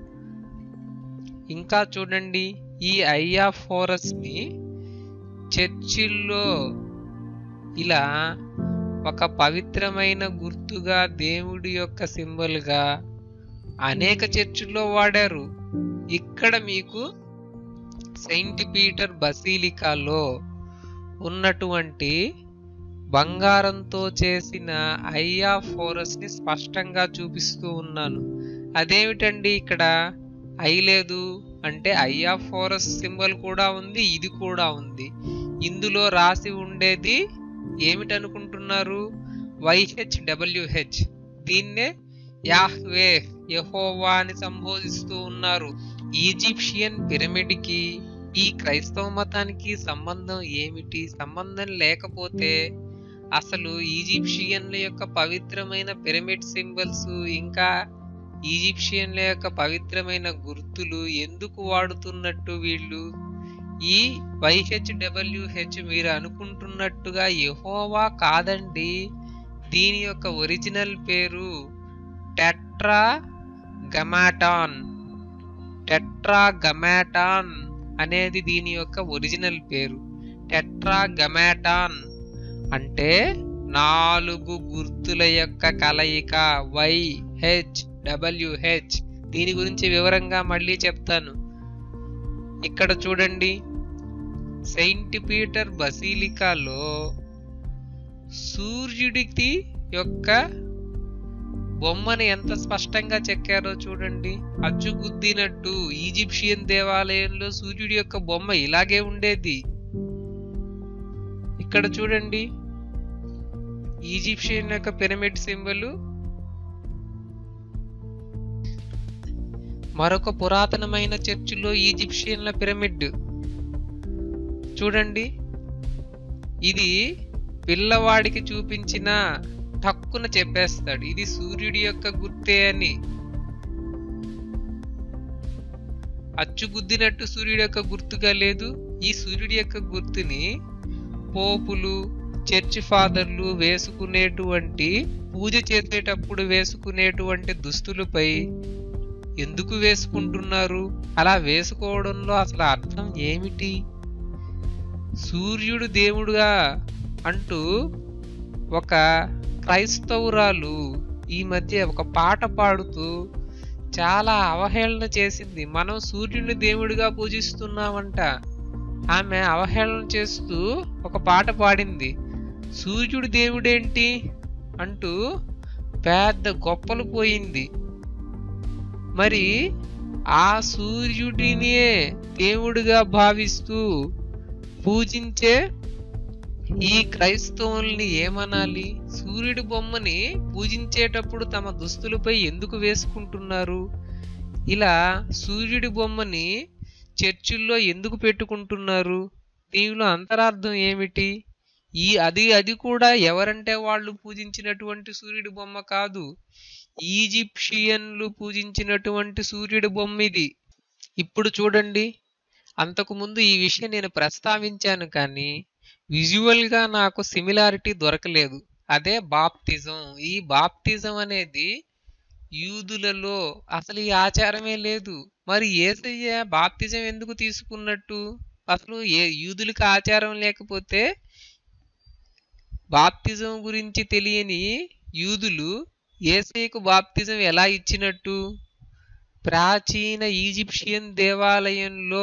ఇంకా చూడండి ఈ ఐఆ ఫోరస్ ని చర్చిల్లో ఇలా ఒక పవిత్రమైన గుర్తుగా దేవుడి యొక్క సింబల్ గా అనేక చర్చిల్లో వాడారు ఇక్కడ మీకు సెయింట్ పీటర్ బసీలికాలో ఉన్నటువంటి బంగారంతో చేసిన ఐఆ ఫోరస్ ని స్పష్టంగా చూపిస్తూ ఉన్నాను అదేమిటండి ఇక్కడ ఐ లేదు అంటే ఐఆ ఫోరస్ సింబల్ కూడా ఉంది ఇది కూడా ఉంది ఇందులో రాసి ఉండేది ఏమిటనుకుంటున్నారు వైహెచ్ డబ్ల్యూహెచ్ దీన్నే యాహ్వే యహోవా అని సంబోధిస్తూ ఉన్నారు ఈజిప్షియన్ పిరమిడ్ కి ఈ క్రైస్తవ మతానికి సంబంధం ఏమిటి సంబంధం లేకపోతే అసలు ఈజిప్షియన్ల యొక్క పవిత్రమైన పిరమిడ్ సింబల్స్ ఇంకా ఈజిప్షియన్ల యొక్క పవిత్రమైన గుర్తులు ఎందుకు వాడుతున్నట్టు వీళ్ళు ఈ వైహెచ్డబ్ల్యూహెచ్ మీరు అనుకుంటున్నట్టుగా యెహోవా కాదండి దీని యొక్క ఒరిజినల్ పేరు టెట్రా గమాటాన్ టెట్రా గమాటాన్ అనేది దీని యొక్క ఒరిజినల్ పేరు టెట్రా గమాటాన్ అంటే నాలుగు గుర్తుల యొక్క కలయిక వై హెచ్ డబ్ల్యూహెచ్ దీని గురించి వివరంగా మళ్ళీ చెప్తాను ఇక్కడ చూడండి సెయింట్ పీటర్ బసీలికాలో సూర్యుడికి యొక్క బొమ్మని ఎంత స్పష్టంగా చెక్కారో చూడండి అచ్చుగుద్దినట్టు ఈజిప్షియన్ దేవాలయంలో సూర్యుడి యొక్క బొమ్మ ఇలాగే ఉండేది ఇక్కడ చూడండి ఈజిప్షియన్ యొక్క పిరమిడ్ సింబల్ మరొక పురాతనమైన చర్చిలో ఈజిప్షియన్ల పిరమిడ్ చూడండి ఇది పిల్లవాడికి చూపించిన టక్కున చెప్పేస్తాడు ఇది సూర్యుడి యొక్క గుర్తే అని అచ్చుగుద్దినట్టు సూర్యుడి యొక్క గుర్తుగా లేదు ఈ సూర్యుడి యొక్క గుర్తుని పోపులు చర్చి ఫాదర్లు వేసుకునేటువంటి పూజ చేసేటప్పుడు వేసుకునేటువంటి దుస్తులపై ఎందుకు వేసుకుంటున్నారు అలా వేసుకోవడంలో అసలు అర్థం ఏమిటి సూర్యుడు దేవుడుగా అంటూ ఒక క్రైస్తవురాలు ఈ మధ్య ఒక పాట పాడుతూ చాలా అవహేళన చేసింది మనం సూర్యుడిని దేవుడిగా పూజిస్తున్నామంట ఆమె అవహేళన చేస్తూ ఒక పాట పాడింది సూర్యుడు దేవుడేంటి అంటూ పెద్ద గొప్పలు పోయింది మరి ఆ సూర్యుడినే దేవుడిగా భావిస్తూ పూజించే ఈ క్రైస్తవుల్ని ఏమనాలి సూర్యుడి బొమ్మని పూజించేటప్పుడు తమ దుస్తులపై ఎందుకు వేసుకుంటున్నారు ఇలా సూర్యుడి బొమ్మని చర్చిల్లో ఎందుకు పెట్టుకుంటున్నారు దీనిలో అంతరార్థం ఏమిటి ఈ అది అది కూడా ఎవరంటే వాళ్ళు పూజించినటువంటి సూర్యుడి బొమ్మ కాదు ఈజిప్షియన్లు పూజించినటువంటి సూర్యుడి బొమ్మ ఇది ఇప్పుడు చూడండి అంతకుముందు ఈ విషయం నేను ప్రస్తావించాను కానీ విజువల్ గా నాకు సిమిలారిటీ దొరకలేదు అదే బాప్తిజం ఈ బాప్తిజం అనేది యూదులలో అసలు ఈ ఆచారమే లేదు మరి ఏసయ్య బాప్తిజం ఎందుకు తీసుకున్నట్టు అసలు ఏ యూదులకు ఆచారం లేకపోతే బాప్తిజం గురించి తెలియని యూదులు ఏసయ్యకు బాప్తిజం ఎలా ఇచ్చినట్టు ప్రాచీన ఈజిప్షియన్ దేవాలయంలో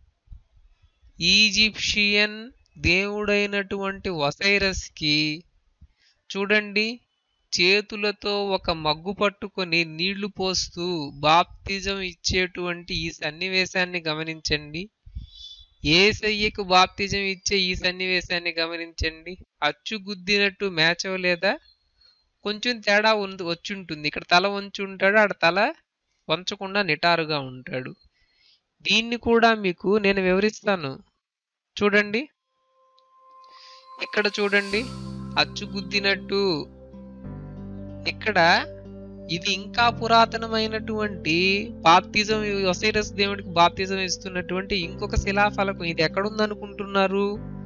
ఈజిప్షియన్ దేవుడైనటువంటి వసైరస్కి చూడండి చేతులతో ఒక మగ్గు పట్టుకొని నీళ్లు పోస్తూ బాప్తిజం ఇచ్చేటువంటి ఈ సన్నివేశాన్ని గమనించండి ఏసయ్యకు బాప్తిజం ఇచ్చే ఈ సన్నివేశాన్ని గమనించండి అచ్చుగుద్దినట్టు మ్యాచ్ అవ్వలేదా కొంచెం తేడా ఉంది వచ్చుంటుంది ఇక్కడ తల వంచి ఉంటాడు ఆడ తల వంచకుండా నిటారుగా ఉంటాడు దీన్ని కూడా మీకు నేను వివరిస్తాను చూడండి ఇక్కడ చూడండి అచ్చుగుద్దినట్టు ఇక్కడ ఇది ఇంకా పురాతనమైనటువంటి బాప్తిజం ఒసైరస్ దేవుడికి బాప్తిజం ఇస్తున్నటువంటి ఇంకొక శిలాఫలకం ఇది ఎక్కడుందనుకుంటున్నారు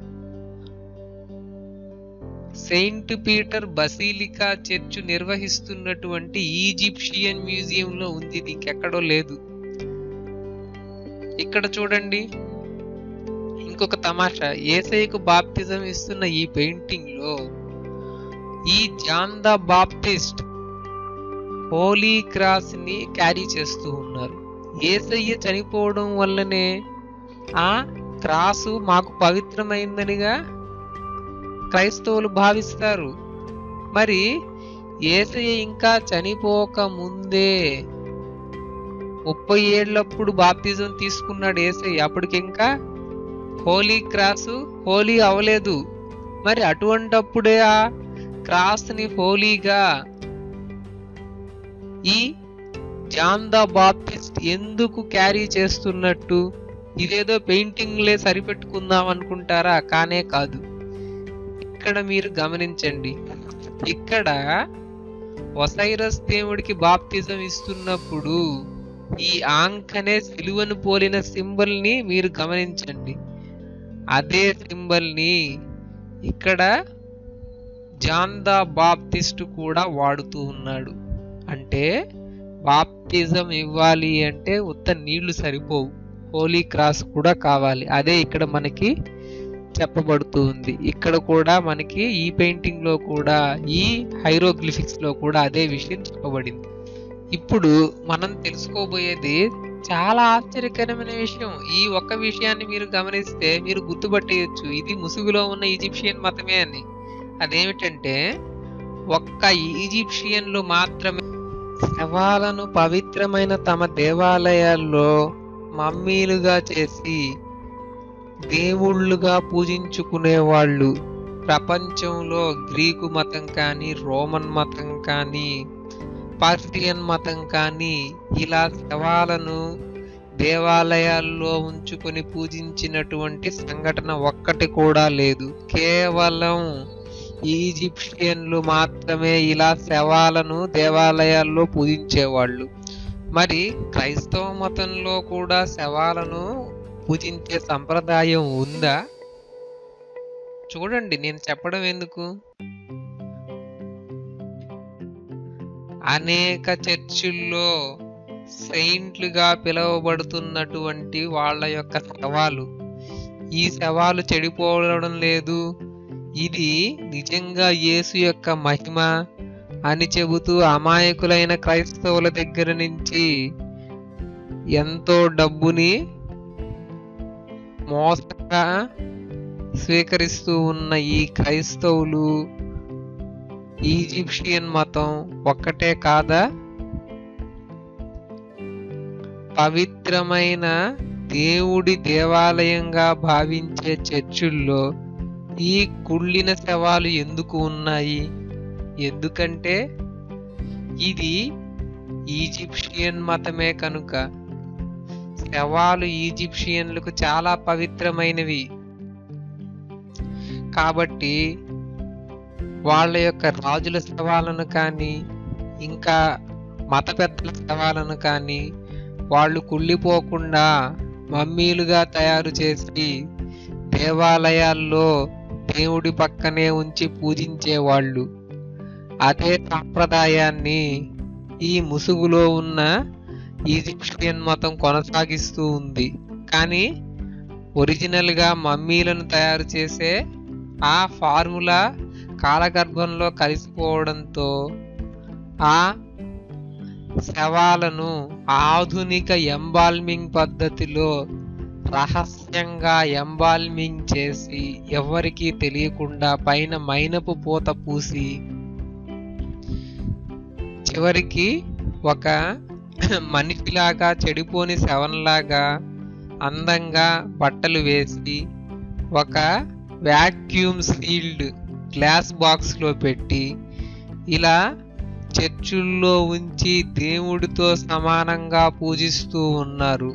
సెయింట్ పీటర్ బసీలికా చర్చ్ నిర్వహిస్తున్నటువంటి ఈజిప్షియన్ మ్యూజియంలో ఉంది ఇది ఇంకెక్కడో లేదు ఇక్కడ చూడండి ఇంకొక తమాషా ఏసైకు బాప్తిజం ఇస్తున్న ఈ పెయింటింగ్ లో ఈ John the Baptist holy cross ని క్యారీ చేస్తూ ఉన్నారు ఏసయ్య చనిపోవడం వల్లనే ఆ క్రాసు మాకు పవిత్రమైందనిగా క్రైస్తవులు భావిస్తారు మరి ఏసయ్య ఇంకా చనిపోక ముందే ముప్పై ఏళ్ళప్పుడు బాప్తిజం తీసుకున్నాడు ఏసయ్య అప్పటికి ఇంకా హోలీ క్రాసు హోలీ అవలేదు మరి అటువంటప్పుడే ఆ క్రాస్ని హోలీగా ఈ జాన్ ద బాప్టిస్ట్ ఎందుకు క్యారీ చేస్తున్నట్టు ఇదేదో పెయింటింగ్లే సరిపెట్టుకుందాం అనుకుంటారా కానే కాదు ఇక్కడ మీరు గమనించండి ఇక్కడ ఒసైరస్ దేవుడికి బాప్తిజం ఇస్తున్నప్పుడు ఈ ఆంకనే సిలువను పోలిన సింబల్ ని మీరు గమనించండి అదే సింబల్ ని ఇక్కడ జాన్ ద బాప్టిస్ట్ కూడా వాడుతూ ఉన్నాడు అంటే బాప్టిజం ఇవ్వాలి అంటే ఉత్త నీళ్లు సరిపోవు హోలీ క్రాస్ కూడా కావాలి అదే ఇక్కడ మనకి చెప్పబడుతూ ఉంది ఇక్కడ కూడా మనకి ఈ పెయింటింగ్ లో కూడా ఈ హైరోగ్లిఫిక్స్ లో కూడా అదే విషయం చెప్పబడింది ఇప్పుడు మనం తెలుసుకోబోయేది చాలా ఆశ్చర్యకరమైన విషయం ఈ ఒక్క విషయాన్ని మీరు గమనిస్తే మీరు గుర్తుపట్టేయచ్చు ఇది ముసుగులో ఉన్న ఈజిప్షియన్ మతమే అని అదేమిటంటే ఒక్క ఈజిప్షియన్లు మాత్రమే శవాలను పవిత్రమైన తమ దేవాలయాల్లో మమ్మీలుగా చేసి దేవుళ్ళుగా పూజించుకునే వాళ్ళు ప్రపంచంలో గ్రీకు మతం కానీ రోమన్ మతం కానీ పార్సియన్ మతం కానీ ఇలా శవాలను దేవాలయాల్లో ఉంచుకొని పూజించినటువంటి సంఘటన ఒక్కటి కూడా లేదు కేవలం ఈజిప్షియన్లు మాత్రమే ఇలా శవాలను దేవాలయాల్లో పూజించేవాళ్ళు మరి క్రైస్తవ మతంలో కూడా శవాలను పూజించే సంప్రదాయం ఉందా చూడండి నేను చెప్పడం ఎందుకు అనేక చర్చిల్లో సెయింట్లుగా పిలువబడుతున్నటువంటి వాళ్ళ యొక్క శవాలు ఈ శవాలు చెడిపోవడం లేదు ఇది నిజంగా యేసు యొక్క మహిమ అని చెబుతూ అమాయకులైన క్రైస్తవుల దగ్గర నుంచి ఎంతో డబ్బుని మోసంగా స్వీకరిస్తూ ఉన్న ఈ క్రైస్తవులు ఈజిప్షియన్ మతం ఒక్కటే కాదా పవిత్రమైన దేవుడి దేవాలయంగా భావించే చర్చుల్లో ఈ కుళ్ళిన శవాలు ఎందుకు ఉన్నాయి ఎందుకంటే ఇది ఈజిప్షియన్ మతమే కనుక శవాలు ఈజిప్షియన్లకు చాలా పవిత్రమైనవి కాబట్టి వాళ్ళ యొక్క రాజుల శవాలను కానీ ఇంకా మత పెద్దల శవాలను కానీ వాళ్ళు కుళ్ళిపోకుండా మమ్మీలుగా తయారు చేసి దేవాలయాల్లో దేవుడి పక్కనే ఉంచి పూజించేవాళ్ళు అదే సాంప్రదాయాన్ని ఈ ముసుగులో ఉన్న ఈజిప్షియన్ మతం కొనసాగిస్తూ ఉంది కానీ ఒరిజినల్గా మమ్మీలను తయారు చేసే ఆ ఫార్ములా కాలగర్భంలో కలిసిపోవడంతో ఆ శవాలను ఆధునిక ఎంబాల్మింగ్ పద్ధతిలో రహస్యంగా ఎంబాల్మింగ్ చేసి ఎవరికీ తెలియకుండా పైన మైనపు పూత పూసి చివరికి ఒక మనిషిలాగా చెడిపోని శవంలాగా అందంగా బట్టలు వేసి ఒక వ్యాక్యూమ్ సీల్డ్ గ్లాస్ బాక్స్లో పెట్టి ఇలా చర్చుల్లో ఉంచి దేవుడితో సమానంగా పూజిస్తూ ఉన్నారు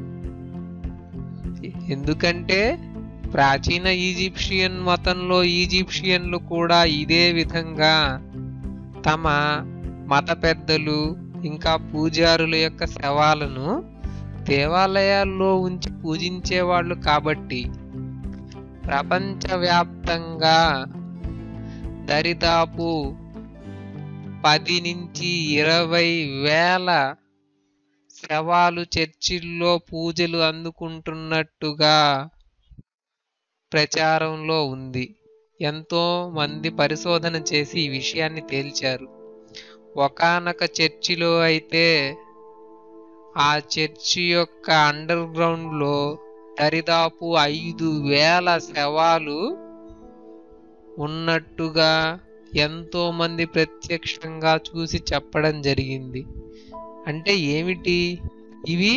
ఎందుకంటే ప్రాచీన ఈజిప్షియన్ మతంలో ఈజిప్షియన్లు కూడా ఇదే విధంగా తమ మత పెద్దలు ఇంకా పూజారుల యొక్క శవాలను దేవాలయాల్లో ఉంచి పూజించేవాళ్ళు కాబట్టి ప్రపంచవ్యాప్తంగా దరిదాపు పది నుంచి ఇరవై వేల శవాలు చర్చిల్లో పూజలు అందుకుంటున్నట్టుగా ప్రచారంలో ఉంది ఎంతో మంది పరిశోధన చేసి ఈ విషయాన్ని తేల్చారు ఒకానొక చర్చిలో అయితే ఆ చర్చి యొక్క అండర్ గ్రౌండ్ లో దరిదాపు ఐదు వేల శవాలు ఉన్నట్టుగా ఎంతో మంది ప్రత్యక్షంగా చూసి చెప్పడం జరిగింది అంటే ఏమిటి ఇవి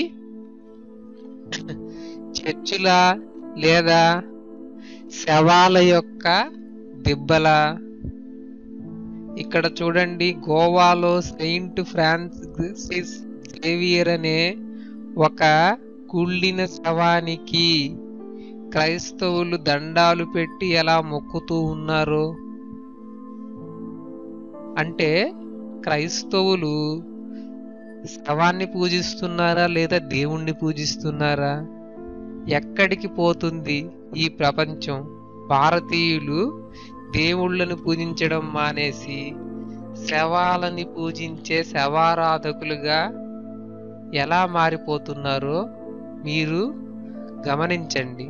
చర్చిల లేదా శవాల యొక్క దిబ్బల ఇక్కడ చూడండి గోవాలో సెయింట్ ఫ్రాన్సిస్ జేవియర్ అనే ఒక కుళ్ళిన శవానికి క్రైస్తవులు దండాలు పెట్టి ఎలా మొక్కుతూ ఉన్నారు అంటే క్రైస్తవులు శవాన్ని పూజిస్తున్నారా లేదా దేవుణ్ణి పూజిస్తున్నారా ఎక్కడికి పోతుంది ఈ ప్రపంచం భారతీయులు దేవుళ్ళను పూజించడం మానేసి శవాలని పూజించే శవారాధకులుగా ఎలా మారిపోతున్నారో మీరు గమనించండి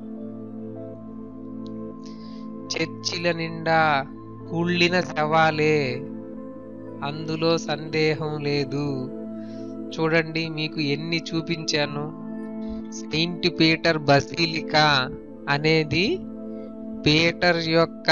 చర్చిల నిండా కుళ్ళిన శవాలే అందులో సందేహం లేదు చూడండి మీకు ఎన్ని చూపించాను సెయింట్ పీటర్ బసిలికా అనేది పీటర్ యొక్క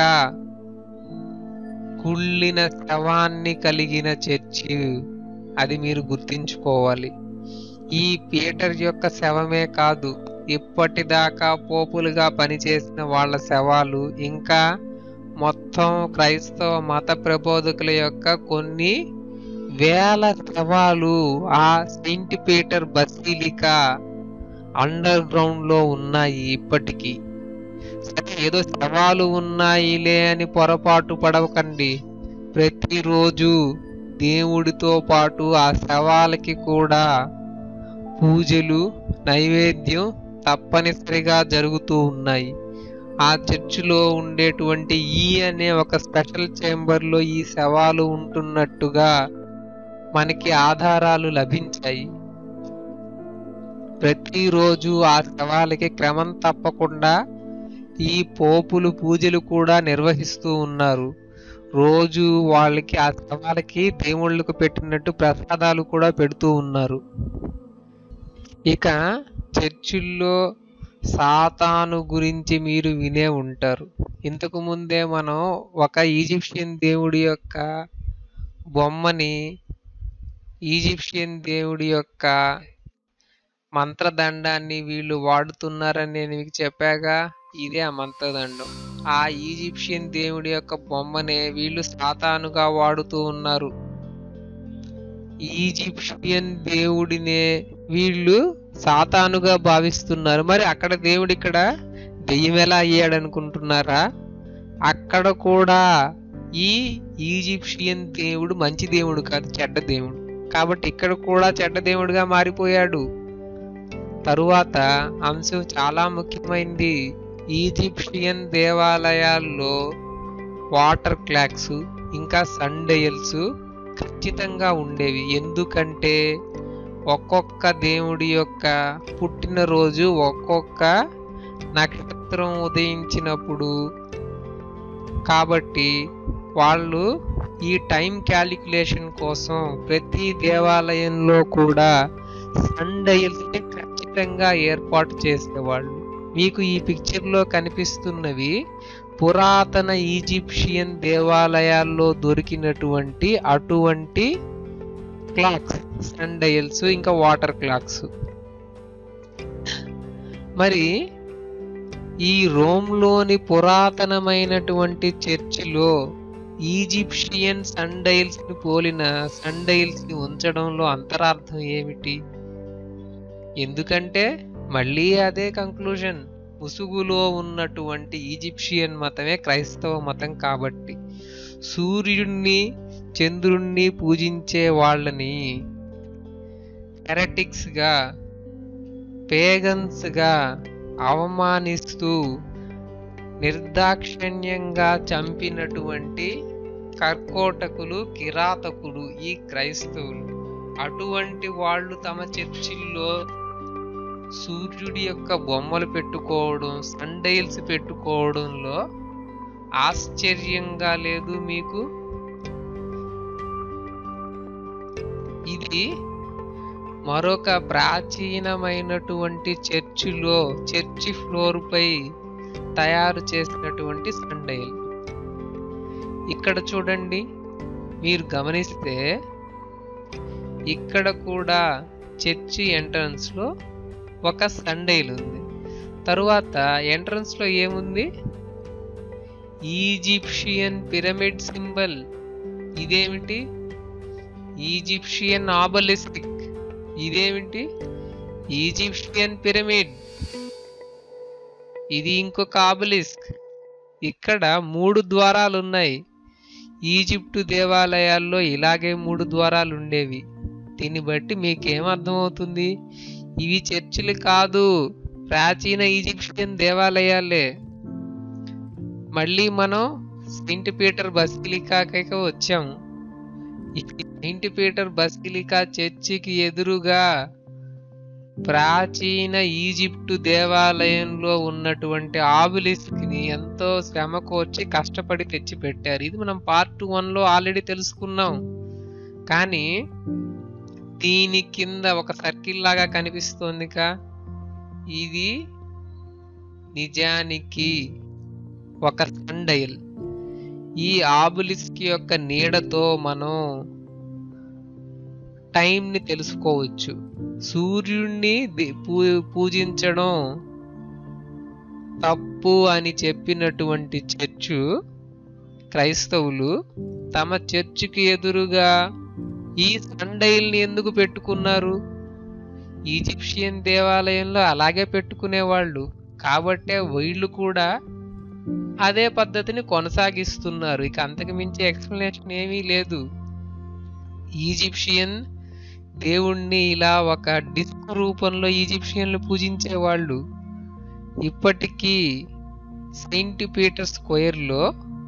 కుళ్ళిన శవాన్ని కలిగిన చర్చి అది మీరు గుర్తించుకోవాలి ఈ పీటర్ యొక్క శవమే కాదు ఇప్పటిదాకా పోపులుగా పనిచేసిన వాళ్ళ శవాలు ఇంకా మొత్తం క్రైస్తవ మత ప్రబోధకుల యొక్క కొన్ని వేల శవాలు ఆ Saint Peter basilica underground లో ఉన్నాయి ఇప్పటికీ సరే ఏదో శవాలు ఉన్నాయిలే అని పొరపాటు పడవకండి ప్రతిరోజు దేవుడితో పాటు ఆ శవాలకి కూడా పూజలు నైవేద్యం తప్పనిసరిగా జరుగుతూ ఉన్నాయి ఆ చర్చిలో ఉండేటువంటి ఈ అనే ఒక స్పెషల్ చేంబర్లో ఈ శవాలు ఉంటున్నట్టుగా మనకి ఆధారాలు లభించాయి ప్రతిరోజు ఆ శవాలకి క్రమం తప్పకుండా ఈ పోపులు పూజలు కూడా నిర్వహిస్తూ ఉన్నారు రోజు వాళ్ళకి ఆ శవాలకి దేవుళ్ళకు పెట్టినట్టు ప్రసాదాలు కూడా పెడుతూ ఉన్నారు ఇక చర్చిల్లో సాతాను గురించి మీరు వినే ఉంటారు ఇంతకు ముందే మనం ఒక ఈజిప్షియన్ దేవుడి యొక్క బొమ్మని ఈజిప్షియన్ దేవుడి యొక్క మంత్రదండాన్ని వీళ్ళు వాడుతున్నారని నేను మీకు చెప్పాగా ఇదే ఆ మంత్రదండం ఆ ఈజిప్షియన్ దేవుడి యొక్క బొమ్మనే వీళ్ళు సాతానుగా వాడుతూ ఉన్నారు ఈజిప్షియన్ దేవుడినే వీళ్ళు సాతానుగా భావిస్తున్నారు మరి అక్కడ దేవుడు ఇక్కడ దెయ్యం ఎలా అయ్యాడు అనుకుంటున్నారా అక్కడ కూడా ఈ ఈజిప్షియన్ దేవుడు మంచి దేవుడు కాదు చెడ్డ దేవుడు కాబట్టి ఇక్కడ కూడా చెడ్డ దేవుడిగా మారిపోయాడు తరువాత అంశం చాలా ముఖ్యమైనది ఈజిప్షియన్ దేవాలయాల్లో వాటర్ క్లాక్స్ ఇంకా సండేయల్స్ ఖచ్చితంగా ఉండేవి ఎందుకంటే ఒక్కొక్క దేవుడి యొక్క పుట్టినరోజు ఒక్కొక్క నక్షత్రం ఉదయించినప్పుడు కాబట్టి వాళ్ళు ఈ టైం క్యాలిక్యులేషన్ కోసం ప్రతి దేవాలయంలో కూడా సండైల్స్ ని ఖచ్చితంగా ఏర్పాటు చేసేవాళ్ళు మీకు ఈ పిక్చర్ లో కనిపిస్తున్నవి పురాతన ఈజిప్షియన్ దేవాలయాల్లో దొరికినటువంటి అటువంటి క్లాక్స్ సండైల్స్ ఇంకా వాటర్ క్లాక్స్ మరి ఈ రోమ్లోని పురాతనమైనటువంటి చర్చిలో ఈజిప్షియన్ సండైల్స్ ని పోలిన సండైల్స్ ని ఉంచడంలో అంతరార్థం ఏమిటి ఎందుకంటే మళ్ళీ అదే కంక్లూజన్ ముసుగులో ఉన్నటువంటి ఈజిప్షియన్ మతమే క్రైస్తవ మతం కాబట్టి సూర్యుడిని చంద్రుణ్ణి పూజించే వాళ్ళని హెరటిక్స్ గా పేగన్స్ గా అవమానిస్తూ నిర్దాక్షిణ్యంగా చంపినటువంటి కర్కోటకులు కిరాతకులు ఈ క్రైస్తవులు అటువంటి వాళ్ళు తమ చర్చిల్లో సూర్యుడి యొక్క బొమ్మలు పెట్టుకోవడం సండైల్స్ పెట్టుకోవడంలో ఆశ్చర్యంగా లేదు మీకు ఇది మరొక ప్రాచీనమైనటువంటి చర్చిలో చర్చి ఫ్లోర్ పై తయారు చేసినటువంటి సండైల్ ఇక్కడ చూడండి మీరు గమనిస్తే ఇక్కడ కూడా చర్చి ఎంట్రన్స్ లో ఒక సండైల్ ఉంది తరువాత ఎంట్రన్స్ లో ఏముంది ఈజిప్షియన్ పిరమిడ్ సింబల్ ఇదేమిటి ఈజిప్షియన్ ఆబలిస్టిక్ ఇదేమిటి ఈజిప్షియన్ పిరమిడ్ ఇది ఇంకొక ఆబలిస్క్ ఇక్కడ మూడు ద్వారాలు ఉన్నాయి ఈజిప్టు దేవాలయాల్లో ఇలాగే మూడు ద్వారాలు ఉండేవి దీన్ని బట్టి మీకేం అర్థమవుతుంది ఇవి చర్చిలు కాదు ప్రాచీన ఈజిప్షియన్ దేవాలయాలే మళ్ళీ మనం సెయింట్ పీటర్ బసిలికాకి వచ్చాము ఈ సెయింట్ పీటర్ బసిలికా చర్చికి ఎదురుగా ప్రాచీన ఈజిప్టు దేవాలయంలో ఉన్నటువంటి ఆబిలిస్క్ ని ఎంతో శ్రమ కోర్చి కష్టపడి తెచ్చి పెట్టారు ఇది మనం పార్ట్ వన్ లో ఆల్రెడీ తెలుసుకున్నాం కానీ దీని కింద ఒక సర్కిల్ లాగా కనిపిస్తోందిగా ఇది నిజానికి ఒక సండైల్ ఈ ఆబులిస్క్ యొక్క నీడతో మనం టైంని తెలుసుకోవచ్చు సూర్యుడిని ది- పూ- పూజించడం తప్పు అని చెప్పినటువంటి చర్చు క్రైస్తవులు తమ చర్చికి ఎదురుగా ఈ సండైల్ని ఎందుకు పెట్టుకున్నారు ఈజిప్షియన్ దేవాలయంలో అలాగే పెట్టుకునేవాళ్ళు కాబట్టే వీళ్ళు కూడా అదే పద్ధతిని కొనసాగిస్తున్నారు ఇక అంతకు మించి ఎక్స్ప్లెనేషన్ ఏమీ లేదు ఈజిప్షియన్ దేవుణ్ణి ఇలా ఒక డిస్క్ రూపంలో ఈజిప్షియన్లు పూజించేవాళ్ళు ఇప్పటికీ సెయింట్ పీటర్ స్క్వేర్లో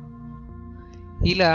ఇలా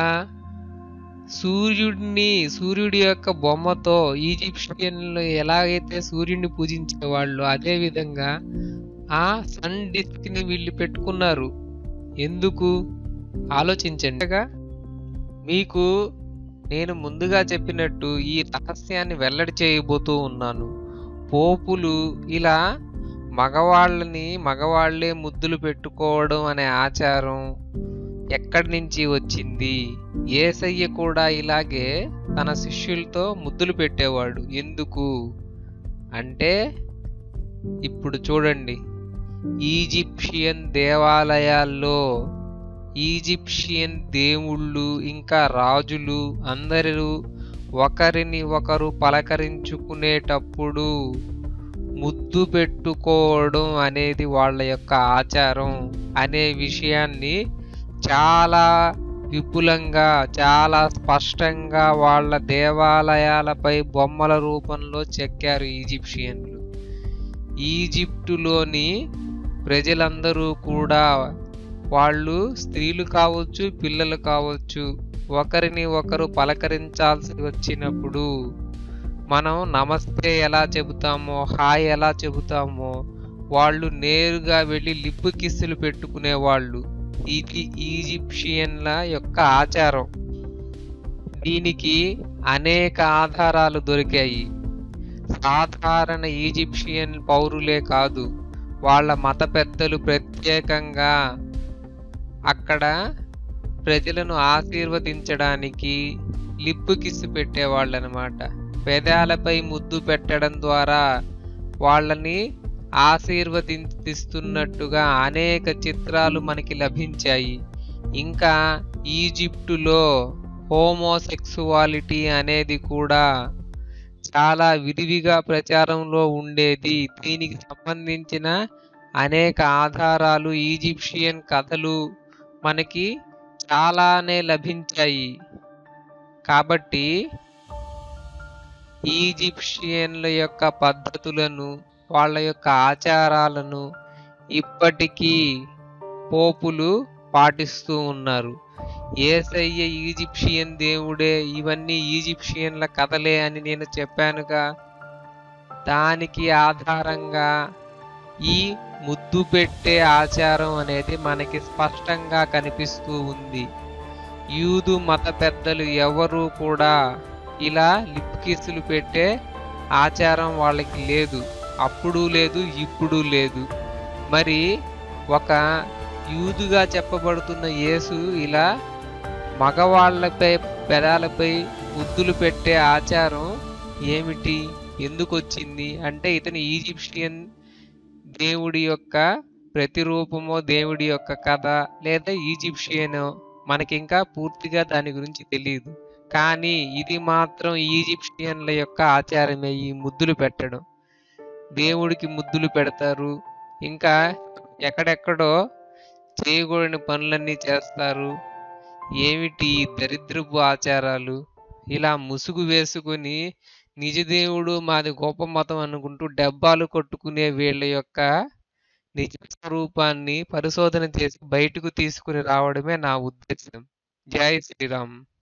సూర్యుడిని సూర్యుడి యొక్క బొమ్మతో ఈజిప్షియన్లు ఎలాగైతే సూర్యుడిని పూజించేవాళ్ళు అదే విధంగా ఆ సన్ డిస్క్ ని వీళ్ళు పెట్టుకున్నారు ఎందుకు ఆలోచించండి మీకు నేను ముందుగా చెప్పినట్టు ఈ రహస్యాన్ని వెల్లడి చేయబోతూ ఉన్నాను పోపులు ఇలా మగవాళ్ళని మగవాళ్లే ముద్దులు పెట్టుకోవడం అనే ఆచారం ఎక్కడి నుంచి వచ్చింది ఏసయ్య కూడా ఇలాగే తన శిష్యులతో ముద్దులు పెట్టేవాడు ఎందుకు అంటే ఇప్పుడు చూడండి ఈజిప్షియన్ దేవాలయాల్లో ఈజిప్షియన్ దేవుళ్ళు ఇంకా రాజులు అందరూ ఒకరిని ఒకరు పలకరించుకునేటప్పుడు ముద్దు పెట్టుకోవడం అనేది వాళ్ళ యొక్క ఆచారం అనే విషయాన్ని చాలా విపులంగా చాలా స్పష్టంగా వాళ్ళ దేవాలయాలపై బొమ్మల రూపంలో చెక్కారు ఈజిప్షియన్లు ఈజిప్టులోని ప్రజలందరూ కూడా వాళ్ళు స్త్రీలు కావచ్చు పిల్లలు కావచ్చు ఒకరిని ఒకరు పలకరించాల్సి వచ్చినప్పుడు మనం నమస్తే ఎలా చెబుతామో హాయ్ ఎలా చెబుతామో వాళ్ళు నేరుగా వెళ్ళి లిప్పు కిస్సులు పెట్టుకునేవాళ్ళు ఇది ఈజిప్షియన్ల యొక్క ఆచారం దీనికి అనేక ఆధారాలు దొరికాయి సాధారణ ఈజిప్షియన్ పౌరులే కాదు వాళ్ళ మత పెద్దలు ప్రత్యేకంగా అక్కడ ప్రజలను ఆశీర్వదించడానికి లిప్పు కిస్సు పెట్టేవాళ్ళనమాట పెదాలపై ముద్దు పెట్టడం ద్వారా వాళ్ళని ఆశీర్వదిస్తున్నట్టుగా అనేక చిత్రాలు మనకి లభించాయి ఇంకా ఈజిప్టులో హోమోసెక్సువాలిటీ అనేది కూడా చాలా విరివిగా ప్రచారంలో ఉండేది దీనికి సంబంధించిన అనేక ఆధారాలు ఈజిప్షియన్ కథలు మనకి చాలానే లభించాయి కాబట్టి ఈజిప్షియన్ల యొక్క పద్ధతులను వాళ్ళ యొక్క ఆచారాలను ఇప్పటికీ పోపులు పాటిస్తూ ఉన్నారు ఏసయ్య ఈజిప్షియన్ దేవుడే ఇవన్నీ ఈజిప్షియన్ల కథలే అని నేను చెప్పానుగా దానికి ఆధారంగా ఈ ముద్దు పెట్టే ఆచారం అనేది మనకి స్పష్టంగా కనిపిస్తూ ఉంది యూదు మత పెద్దలు ఎవరు కూడా ఇలా లిప్ కిస్సులు పెట్టే ఆచారం వాళ్ళకి లేదు అప్పుడు లేదు ఇప్పుడు లేదు మరి ఒక యూదుగా చెప్పబడుతున్న యేసు ఇలా మగవాళ్ళపై పెదాలపై ముద్దులు పెట్టే ఆచారం ఏమిటి ఎందుకు వచ్చింది అంటే ఇతను ఈజిప్షియన్ దేవుడి యొక్క ప్రతిరూపమో దేవుడి యొక్క కథ లేదా ఈజిప్షియన్ మనకి ఇంకా పూర్తిగా దాని గురించి తెలియదు కానీ ఇది మాత్రం ఈజిప్షియన్ల యొక్క ఆచారమే ఈ ముద్దులు పెట్టడం దేవుడికి ముద్దులు పెడతారు ఇంకా ఎక్కడెక్కడో చేయకూడని పనులన్నీ చేస్తారు ఏమిటి ఈ దరిద్రపు ఆచారాలు ఇలా ముసుగు వేసుకుని నిజ దేవుడు మాది గొప్ప మతం అనుకుంటూ డబ్బాలు కొట్టుకునే వీళ్ళ యొక్క నిజ స్వరూపాన్ని పరిశోధన చేసి బయటకు తీసుకుని రావడమే నా ఉద్దేశం జై శ్రీరామ్